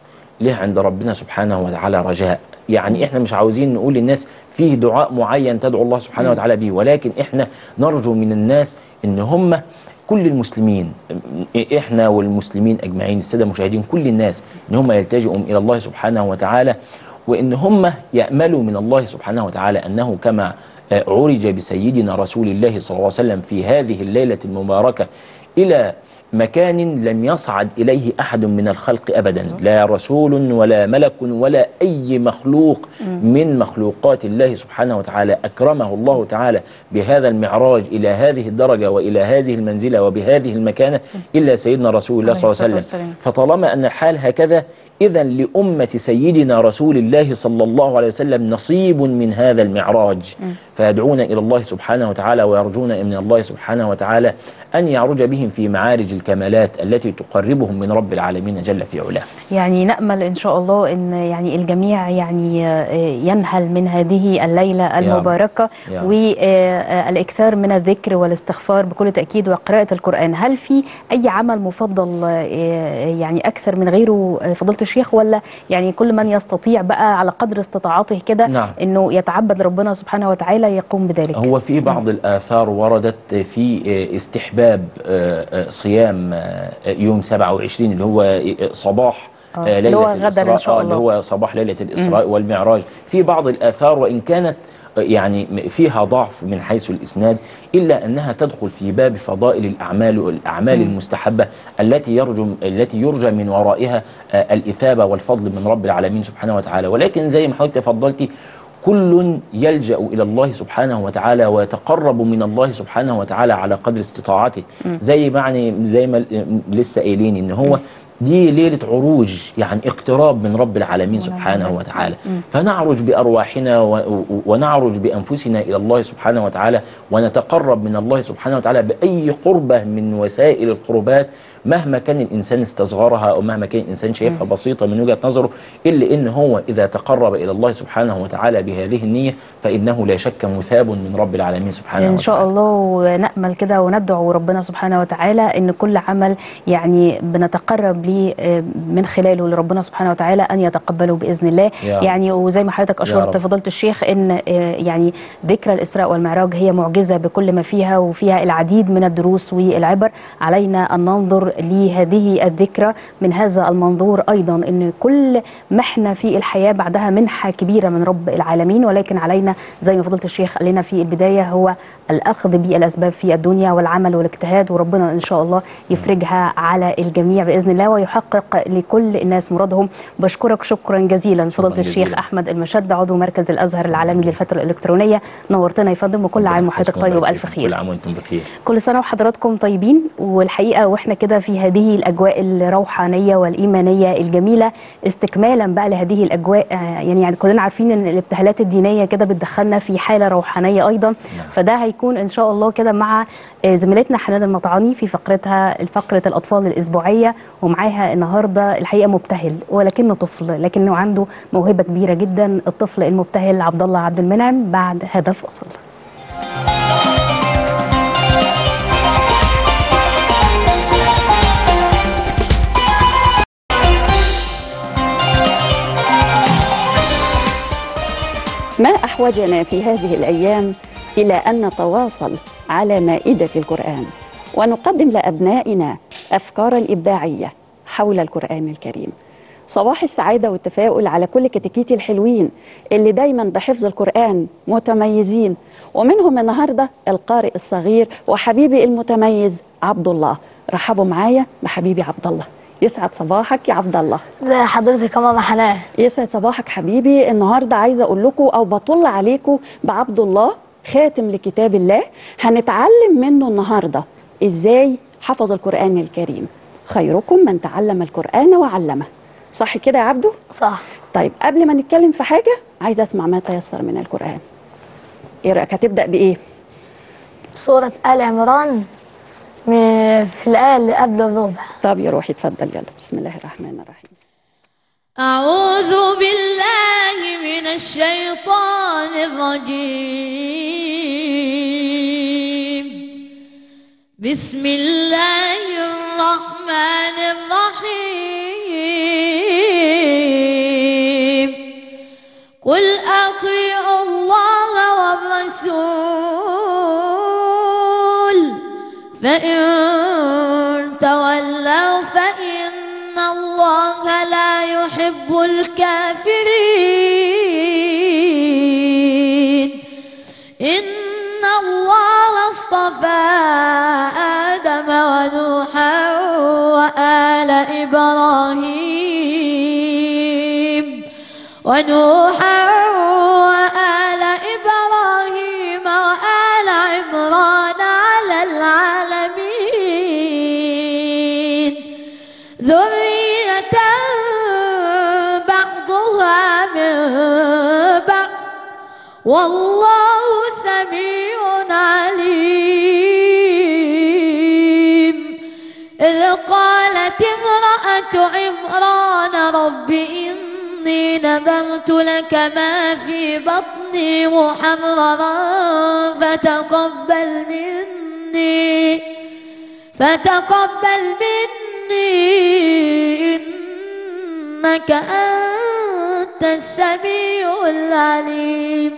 له عند ربنا سبحانه وتعالى رجاء يعني احنا مش عاوزين نقول للناس فيه دعاء معين تدعو الله سبحانه وتعالى به ولكن احنا نرجو من الناس ان هم كل المسلمين احنا والمسلمين اجمعين الساده المشاهدين كل الناس ان هم يلتجئوا الى الله سبحانه وتعالى وان هم ياملوا من الله سبحانه وتعالى انه كما آه، عرج بسيدنا رسول الله صلى الله عليه وسلم في هذه الليله المباركه الى مكان لم يصعد إليه أحد من الخلق أبدا لا رسول ولا ملك ولا أي مخلوق من مخلوقات الله سبحانه وتعالى أكرمه الله تعالى بهذا المعراج إلى هذه الدرجة وإلى هذه المنزلة وبهذه المكانة إلا سيدنا رسول الله صلى الله عليه وسلم فطالما أن الحال هكذا إذا لأمة سيدنا رسول الله صلى الله عليه وسلم نصيب من هذا المعراج فيدعون إلى الله سبحانه وتعالى ويرجون من الله سبحانه وتعالى أن يعرج بهم في معارج الكمالات التي تقربهم من رب العالمين جل في علاه يعني نأمل إن شاء الله أن يعني الجميع يعني آه، ينهل من هذه الليلة رب. المباركة يا رب. والإكثار من الذكر والاستغفار بكل تأكيد وقراءة القرآن هل في أي عمل مفضل آه، يعني أكثر من غيره آه، فضيلة الشيخ ولا يعني كل من يستطيع بقى على قدر استطاعته كده نعم. أنه يتعبد ربنا سبحانه وتعالى يقوم بذلك هو في بعض الآثار وردت في استحباب آه، آه، صيام آه، يوم 27 اللي هو صباح آه، آه، اللي هو ليلة غدا إن الإسراء شاء آه، اللي الله. هو صباح ليلة الإسراء والمعراج في بعض الآثار وإن كانت آه، يعني فيها ضعف من حيث الإسناد إلا أنها تدخل في باب فضائل الأعمال والأعمال المستحبة التي يرجو التي يرجى من ورائها آه، الإثابة والفضل من رب العالمين سبحانه وتعالى ولكن زي ما حضرتك تفضلتي كل يلجأ إلى الله سبحانه وتعالى ويتقرب من الله سبحانه وتعالى على قدر استطاعته زي معني زي ما لسه قايلين إن هو دي ليلة عروج يعني اقتراب من رب العالمين سبحانه وتعالى فنعرج بأرواحنا و- و- ونعرج بأنفسنا إلى الله سبحانه وتعالى ونتقرب من الله سبحانه وتعالى بأي قربة من وسائل القربات مهما كان الإنسان استصغرها أو مهما كان الإنسان شايفها بسيطة من وجهة نظره إلا إن هو إذا تقرب إلى الله سبحانه وتعالى بهذه النية فإنه لا شك مثاب من رب العالمين سبحانه إن وتعالى شاء الله ونأمل كده وندعو ربنا سبحانه وتعالى إن كل عمل يعني بنتقرب ليه آه، من خلاله لربنا سبحانه وتعالى أن يتقبله بإذن الله يا رب. يعني وزي ما حضرتك يا أشرت رب. فضيلة الشيخ إن آه، يعني ذكرى الإسراء والمعراج هي معجزة بكل ما فيها وفيها العديد من الدروس والعبر علينا أن ننظر لهذه الذكرى من هذا المنظور أيضا إن كل محنة في الحياة بعدها منحة كبيرة من رب العالمين ولكن علينا زي ما فضيلة الشيخ قال لنا في البداية هو الأخذ بالأسباب في الدنيا والعمل والاجتهاد وربنا إن شاء الله يفرجها على الجميع بإذن الله ويحقق لكل الناس مرادهم بشكرك شكرا جزيلا فضيلة الشيخ جزيلا. أحمد المشد عضو مركز الأزهر العالمي للفترة الإلكترونية نورتنا يا فندم وكل عام وحضرتك طيب وبألف خير كل عام وأنتم بخير كل سنة وحضراتكم طيبين والحقيقة واحنا كده في هذه الأجواء الروحانية والإيمانية الجميلة استكمالا بقى لهذه الأجواء آه، يعني, يعني كلنا عارفين إن الابتهالات الدينية كده بتدخلنا في حالة روحانية أيضا فده هيكون إن شاء الله كده مع آه، زميلتنا حنان المطعاني في فقرتها فقرة الأطفال الأسبوعية ومعاها النهاردة الحقيقة مبتهل ولكنه طفل لكنه عنده موهبة كبيرة جدا الطفل المبتهل عبد الله عبد المنعم بعد هذا الفصل ما احوجنا في هذه الايام الى ان نتواصل على مائده القران ونقدم لابنائنا افكارا ابداعيه حول القران الكريم صباح السعاده والتفاؤل على كل كتاكيتي الحلوين اللي دايما بحفظ القران متميزين ومنهم النهارده القارئ الصغير وحبيبي المتميز عبد الله رحبوا معايا بحبيبي عبد الله يسعد صباحك يا عبد الله زي حضرتك يا ماما حنان يسعد صباحك حبيبي النهارده عايزه اقول لكم او بطل عليكم بعبد الله خاتم لكتاب الله هنتعلم منه النهارده ازاي حفظ القران الكريم خيركم من تعلم القران وعلمه صح كده يا عبدو صح طيب قبل ما نتكلم في حاجه عايزه اسمع ما تيسر من القران ايه رايك هتبدا بايه سورة آل عمران م- في الآية اللي قبل الربع طب يا روحي اتفضل يلا بسم الله الرحمن الرحيم أعوذ بالله من الشيطان الرجيم بسم الله الرحمن الرحيم قل أطيعوا الله والرسول فإن تولوا فإن الله لا يحب الكافرين إن الله اصطفى آدم ونوحا وآل إبراهيم ونوحا وآل إبراهيم وآل عمران على العالمين ذرية بعضها من بعض والله سميع عليم إذ قالت امرأة عمران رب إني نذرت لك ما في بطني محررا فتقبل مني فتقبل مني إنك أنت السميع العليم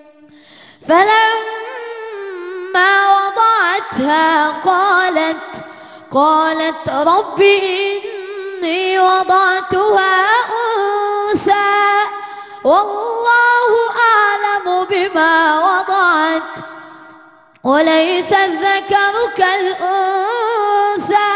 فلما وضعتها قالت قالت رب إني وضعتها أنثى والله أعلم بما وضعت وليس الذكر كالأنثى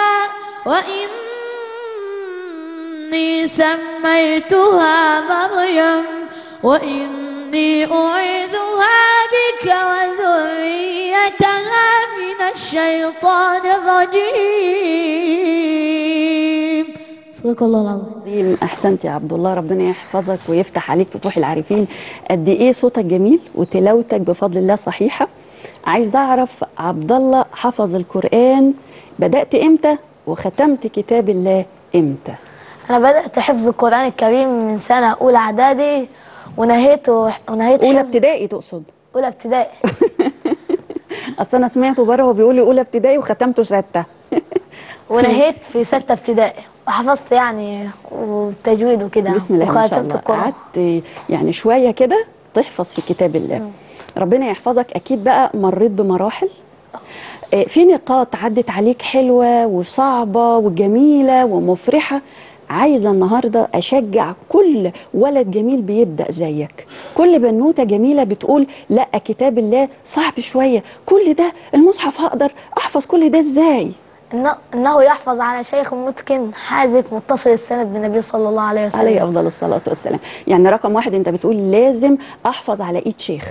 وإني سميتها مريم وإني أعيذها بك وذريتها من الشيطان الرجيم صدق الله العظيم عظيم احسنت يا عبد الله ربنا يحفظك ويفتح عليك فتوح العارفين قد ايه صوتك جميل وتلاوتك بفضل الله صحيحه عايز اعرف عبد الله حفظ القران بدات امتى وختمت كتاب الله امتى أنا بدأت حفظ القرآن الكريم من سنة أولى إعدادي ونهيت ونهيت اولى حفظ ابتدائي تقصد أولى ابتدائي اصل انا سمعته بره وهو بيقول لي اولى ابتدائي وختمته سته ونهيت في ستة ابتدائي وحفظت يعني والتجويد وكده بسم الله ما شاء وخاتمت الله القرآن قعدت يعني شويه كده تحفظ في كتاب الله ربنا يحفظك اكيد بقى مريت بمراحل آه، في نقاط عدت عليك حلوه وصعبه وجميله ومفرحه عايزه النهارده اشجع كل ولد جميل بيبدا زيك كل بنوته جميله بتقول لا كتاب الله صعب شويه كل ده المصحف هقدر احفظ كل ده ازاي إنه, إنه يحفظ على شيخ متقن حازق متصل السند بالنبي صلى الله عليه وسلم عليه افضل الصلاه والسلام يعني رقم واحد انت بتقول لازم احفظ على ايد شيخ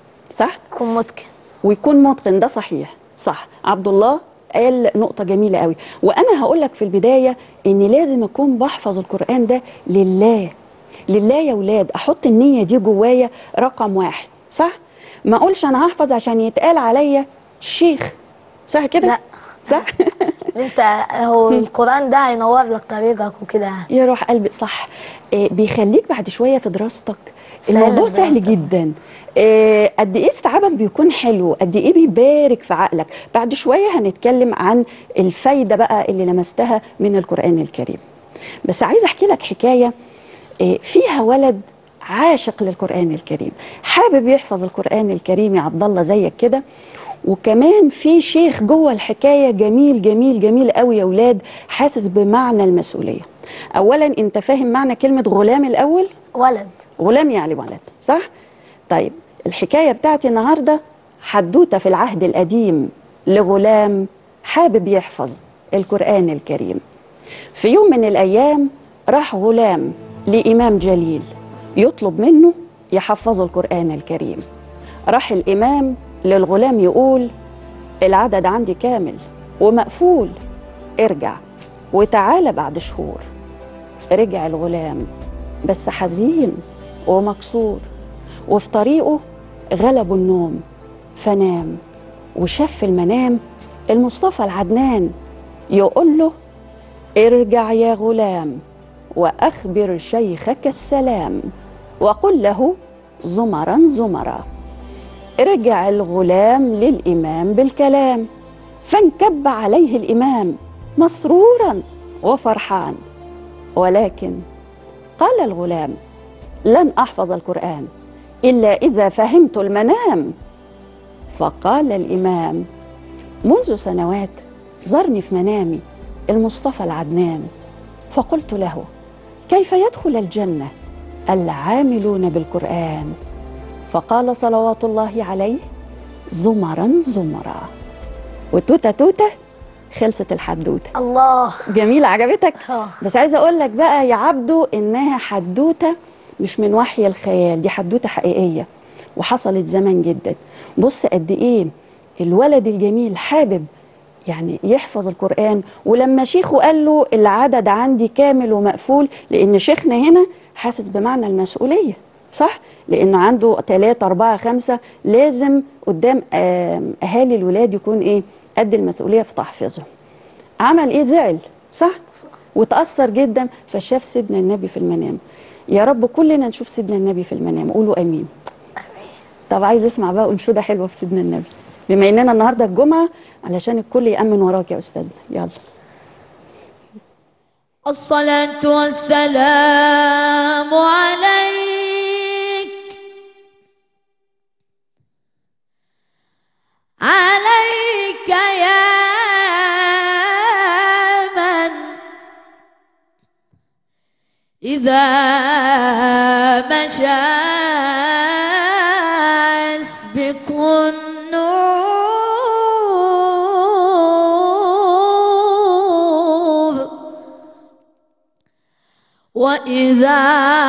صح يكون متقن ويكون متقن ده صحيح صح عبد الله قال نقطة جميلة قوي وأنا هقول لك في البداية إن لازم أكون بحفظ القرآن ده لله لله يا ولاد أحط النية دي جوايا رقم واحد صح؟ ما أقولش أنا هحفظ عشان يتقال عليا شيخ صح كده؟ لا. صح؟ انت هو القرآن ده هينور لك طريقك وكده يعني يا روح قلبي صح آه، بيخليك بعد شويه في دراستك سهل الموضوع لك سهل دراستك. جدا آه، قد ايه استيعابك بيكون حلو قد ايه بيبارك في عقلك بعد شويه هنتكلم عن الفايده بقى اللي لمستها من القران الكريم بس عايزه احكي لك حكايه آه، فيها ولد عاشق للقران الكريم حابب يحفظ القران الكريم يا عبد الله زيك كده وكمان في شيخ جوه الحكايه جميل جميل جميل قوي يا اولاد حاسس بمعنى المسؤوليه اولا انت فاهم معنى كلمه غلام الاول ولد غلام يعني ولد صح طيب الحكايه بتاعتي النهارده حدوته في العهد القديم لغلام حابب يحفظ القران الكريم في يوم من الايام راح غلام لامام جليل يطلب منه يحفظه القران الكريم راح الامام للغلام يقول العدد عندي كامل ومقفول ارجع وتعالى بعد شهور رجع الغلام بس حزين ومكسور وفي طريقه غلبه النوم فنام وشاف في المنام المصطفى العدنان يقول له ارجع يا غلام واخبر شيخك السلام وقل له زمرا زمرا رجع الغلام للامام بالكلام فانكب عليه الامام مسرورا وفرحان ولكن قال الغلام لن احفظ القران الا اذا فهمت المنام فقال الامام منذ سنوات زرني في منامي المصطفى العدنان فقلت له كيف يدخل الجنه العاملون بالقران فقال صلوات الله عليه زمرا زمرا وتوته توته خلصت الحدوته الله جميله عجبتك آه. بس عايزه اقول لك بقى يا عبدو انها حدوته مش من وحي الخيال دي حدوته حقيقيه وحصلت زمان جدا بص قد ايه الولد الجميل حابب يعني يحفظ القرآن ولما شيخه قال له العدد عندي كامل ومقفول لأن شيخنا هنا حاسس بمعنى المسؤولية صح؟ لأنه عنده ثلاثة أربعة خمسة لازم قدام آم، أهالي الولاد يكون إيه؟ قد المسؤولية في تحفيظهم عمل إيه زعل صح؟ وتأثر جدا فشاف سيدنا النبي في المنام يا رب كلنا نشوف سيدنا النبي في المنام قولوا أمين طب عايز اسمع بقى انشوده حلوه في سيدنا النبي بما اننا النهارده الجمعه علشان الكل يامن وراك يا استاذنا يلا الصلاة والسلام عليك عليك يا من إذا مشى يسبق النور وإذا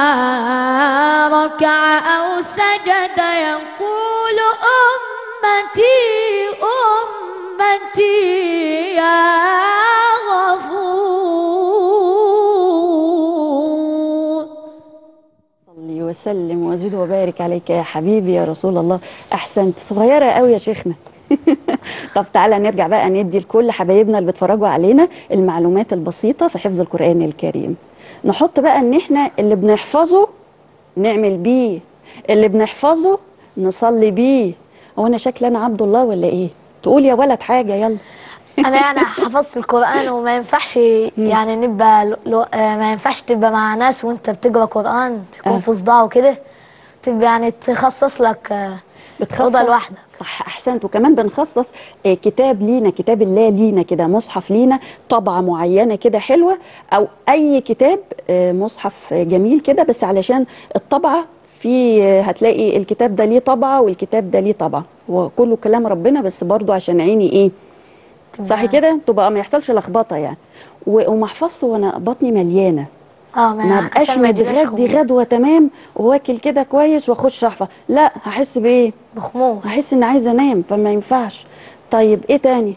ركع أو سجد يقول أمتي أمتي يا غفور صلي وسلم وزد وبارك عليك يا حبيبي يا رسول الله احسنت صغيره قوي يا شيخنا طب تعالى نرجع بقى ندي لكل حبايبنا اللي بيتفرجوا علينا المعلومات البسيطه في حفظ القران الكريم نحط بقى ان احنا اللي بنحفظه نعمل بيه اللي بنحفظه نصلي بيه هو انا شكلي انا عبد الله ولا ايه تقول يا ولد حاجه يلا انا يعني حفظت القران وما ينفعش يعني نبقى لو- لو آه، ما ينفعش تبقى مع ناس وانت بتقرا قران تكون آه. في صداع وكده تبقى يعني تخصص لك آه، بتخصص أوضة لوحدك. صح احسنت وكمان بنخصص آه، كتاب لينا كتاب الله لينا كده مصحف لينا طبعه معينه كده حلوه او اي كتاب آه، مصحف آه، جميل كده بس علشان الطبعه في آه، هتلاقي الكتاب ده ليه طبعه والكتاب ده ليه طبعه وكله كلام ربنا بس برضو عشان عيني ايه صح كده تبقى ما يحصلش لخبطه يعني و- وما احفظش وانا بطني مليانه اه ما بقاش عشان ما يجيلهاش متغدي خمول. غدوه تمام واكل كده كويس واخش احفظ لا هحس بايه بخمول هحس ان عايزه انام فما ينفعش طيب ايه تاني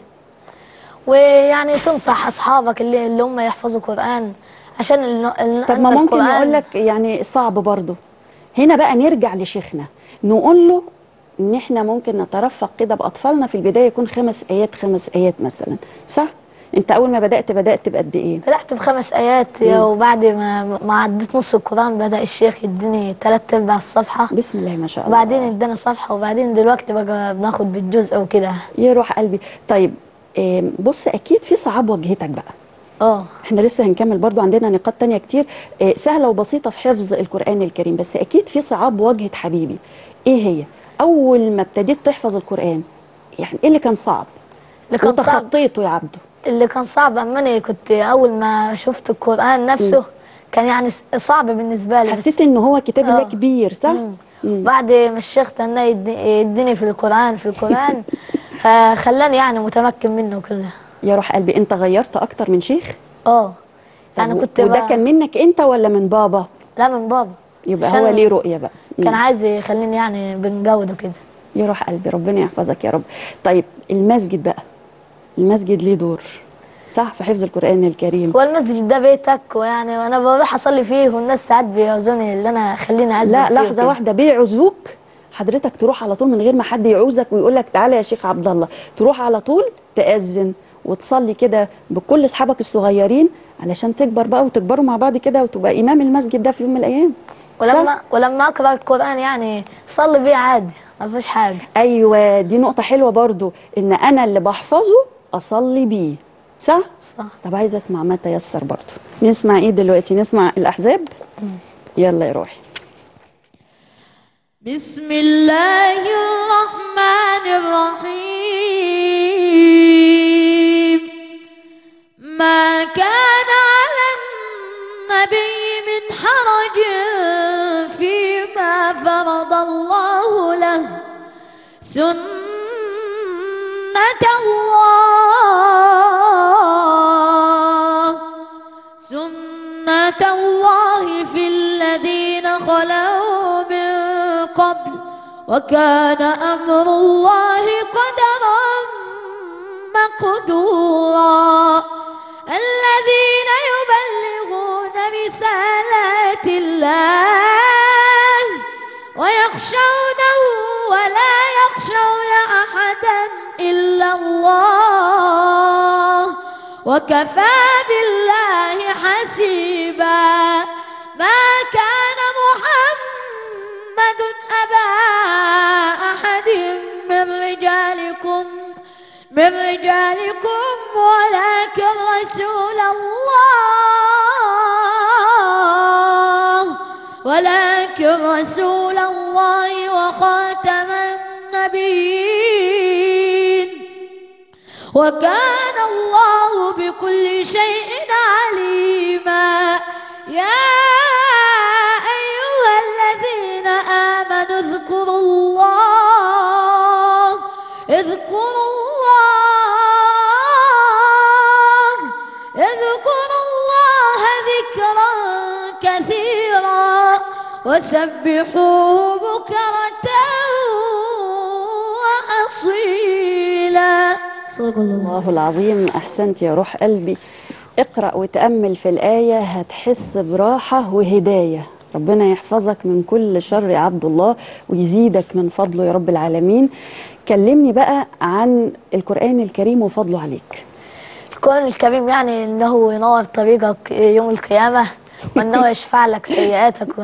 ويعني تنصح اصحابك اللي, اللي هم يحفظوا قران عشان ال- ال- طب ما أن ممكن القرآن- نقول لك يعني صعب برضه هنا بقى نرجع لشيخنا نقول له ان احنا ممكن نترفق كده باطفالنا في البدايه يكون خمس ايات خمس ايات مثلا صح انت اول ما بدات بدات بقد ايه بدأت بخمس آيات وبعد ما ما عديت نص القرآن بدأ الشيخ يديني تلات أرباع الصفحة بسم الله ما شاء الله وبعدين ادانا صفحة وبعدين دلوقتي بقى بناخد بالجزء وكده يروح قلبي طيب آم، بص اكيد في صعاب واجهتك بقى اه احنا لسه هنكمل برضو عندنا نقاط تانية كتير آه، سهلة وبسيطة في حفظ القرآن الكريم بس أكيد في صعاب واجهت حبيبي إيه هي؟ أول ما ابتديت تحفظ القرآن يعني إيه اللي كان صعب؟ اللي كان صعب وتخطيته يا عبده اللي كان صعب أما أنا كنت أول ما شفت القرآن نفسه كان يعني صعب بالنسبة لي حسيت بس إن هو كتاب الله آه. كبير صح؟ مم. بعد ما الشيخ تنى يدي- يديني في القرآن في القرآن آه، خلاني يعني متمكن منه كده يا روح قلبي أنت غيرت أكتر من شيخ؟ اه يعني طب كنت وده بقى- كان منك أنت ولا من بابا؟ لا من بابا يبقى عشان هو ليه رؤية بقى كان مم. عايز يخليني يعني بنجود وكده يا روح قلبي ربنا يحفظك يا رب طيب المسجد بقى المسجد ليه دور صح في حفظ القران الكريم هو المسجد ده بيتك ويعني وانا بروح اصلي فيه والناس ساعات بيعوزوني اللي انا خليني اعزل لا فيه لحظه وكده. واحده بيعوزوك حضرتك تروح على طول من غير ما حد يعوزك ويقول لك تعالى يا شيخ عبد الله تروح على طول تأذن وتصلي كده بكل اصحابك الصغيرين علشان تكبر بقى وتكبروا مع بعض كده وتبقى امام المسجد ده في يوم من الايام ولما ولما اقرا القران يعني صلي بيه عادي ما فيش حاجه ايوه دي نقطه حلوه برضو ان انا اللي بحفظه اصلي بيه صح صح طب عايزه اسمع ما تيسر برضو نسمع ايه دلوقتي نسمع الاحزاب يلا يا روحي بسم الله الرحمن الرحيم ما كان على النبي من حرج فيما فرض الله له سنة الله سنة الله في الذين خلوا من قبل وكان أمر الله قدرا مقدورا الذين يبلغون رسالات الله ويخشونه ولا يخشون أحدا إلا الله وكفى بالله حسيبا ما كان محمد أبا أحد من رجالكم من رجالكم ولكن رسول الله ولكن رسول الله وخاتم النبيين وكان الله بكل شيء عليما يا أيها الذين آمنوا اذكروا الله اذكروا الله اذكروا الله ذكرا كثيرا وسبحوه بكرة وأصيلا صدق الله الله العظيم احسنت يا روح قلبي اقرا وتامل في الايه هتحس براحه وهدايه ربنا يحفظك من كل شر يا عبد الله ويزيدك من فضله يا رب العالمين كلمني بقى عن القران الكريم وفضله عليك القرآن الكريم يعني انه ينور طريقك يوم القيامة وانه يشفع لك سيئاتك و...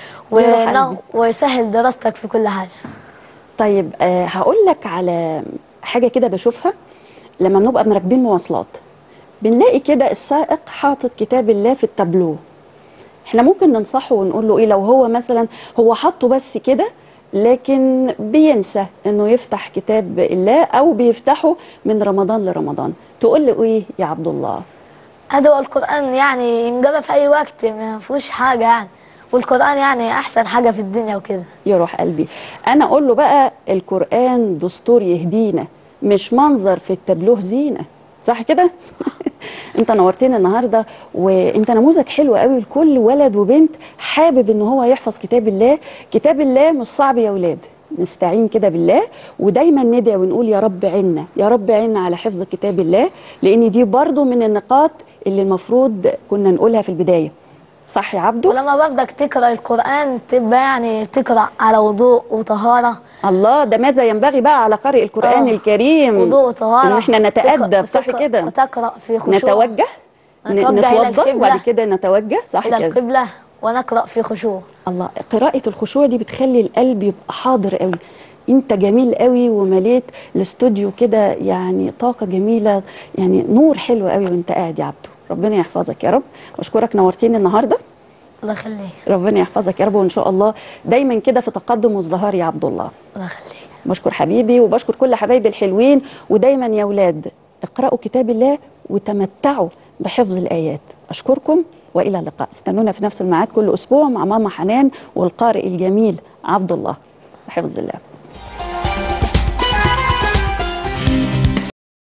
يا وإنه- قلبي. ويسهل دراستك في كل حاجة طيب آه هقول لك على حاجه كده بشوفها لما بنبقى راكبين مواصلات بنلاقي كده السائق حاطط كتاب الله في التابلو احنا ممكن ننصحه ونقول له ايه لو هو مثلا هو حاطه بس كده لكن بينسى انه يفتح كتاب الله او بيفتحه من رمضان لرمضان تقول له ايه يا عبد الله هذا هو القرآن يعني ينقرأ في أي وقت ما فيهوش حاجة يعني والقرآن يعني أحسن حاجة في الدنيا وكده يا روح قلبي انا اقول له بقى القران دستور يهدينا مش منظر في التابلوه زينه صح كده انت نورتنا النهارده وانت نموذج حلو قوي لكل ولد وبنت حابب ان هو يحفظ كتاب الله كتاب الله مش صعب يا ولاد نستعين كده بالله ودايما ندعي ونقول يا رب عنا يا رب عنا على حفظ كتاب الله لان دي برضو من النقاط اللي المفروض كنا نقولها في البدايه صح يا عبدو ولما ببدأ تقرأ القرآن تبقى يعني تقرأ على وضوء وطهارة الله ده ماذا ينبغي بقى على قارئ القرآن آه. الكريم وضوء وطهارة ان احنا نتأدب تقرأ- صح تقرأ- كده وتقرأ في خشوع نتوجه ن- نتوجه إلى نتوضا القبلة. وبعد كده نتوجه صح إلى كده القبلة ونقرأ في خشوع الله قراءة الخشوع دي بتخلي القلب يبقى حاضر قوي انت جميل قوي ومليت الاستوديو كده يعني طاقة جميلة يعني نور حلو قوي وانت قاعد يا عبدو ربنا يحفظك يا رب واشكرك نورتيني النهارده الله يخليك ربنا يحفظك يا رب وان شاء الله دايما كده في تقدم وازدهار يا عبد الله الله يخليك بشكر حبيبي وبشكر كل حبايبي الحلوين ودايما يا ولاد اقرأوا كتاب الله وتمتعوا بحفظ الآيات أشكركم وإلى اللقاء استنونا في نفس الميعاد كل أسبوع مع ماما حنان والقارئ الجميل عبد الله بحفظ الله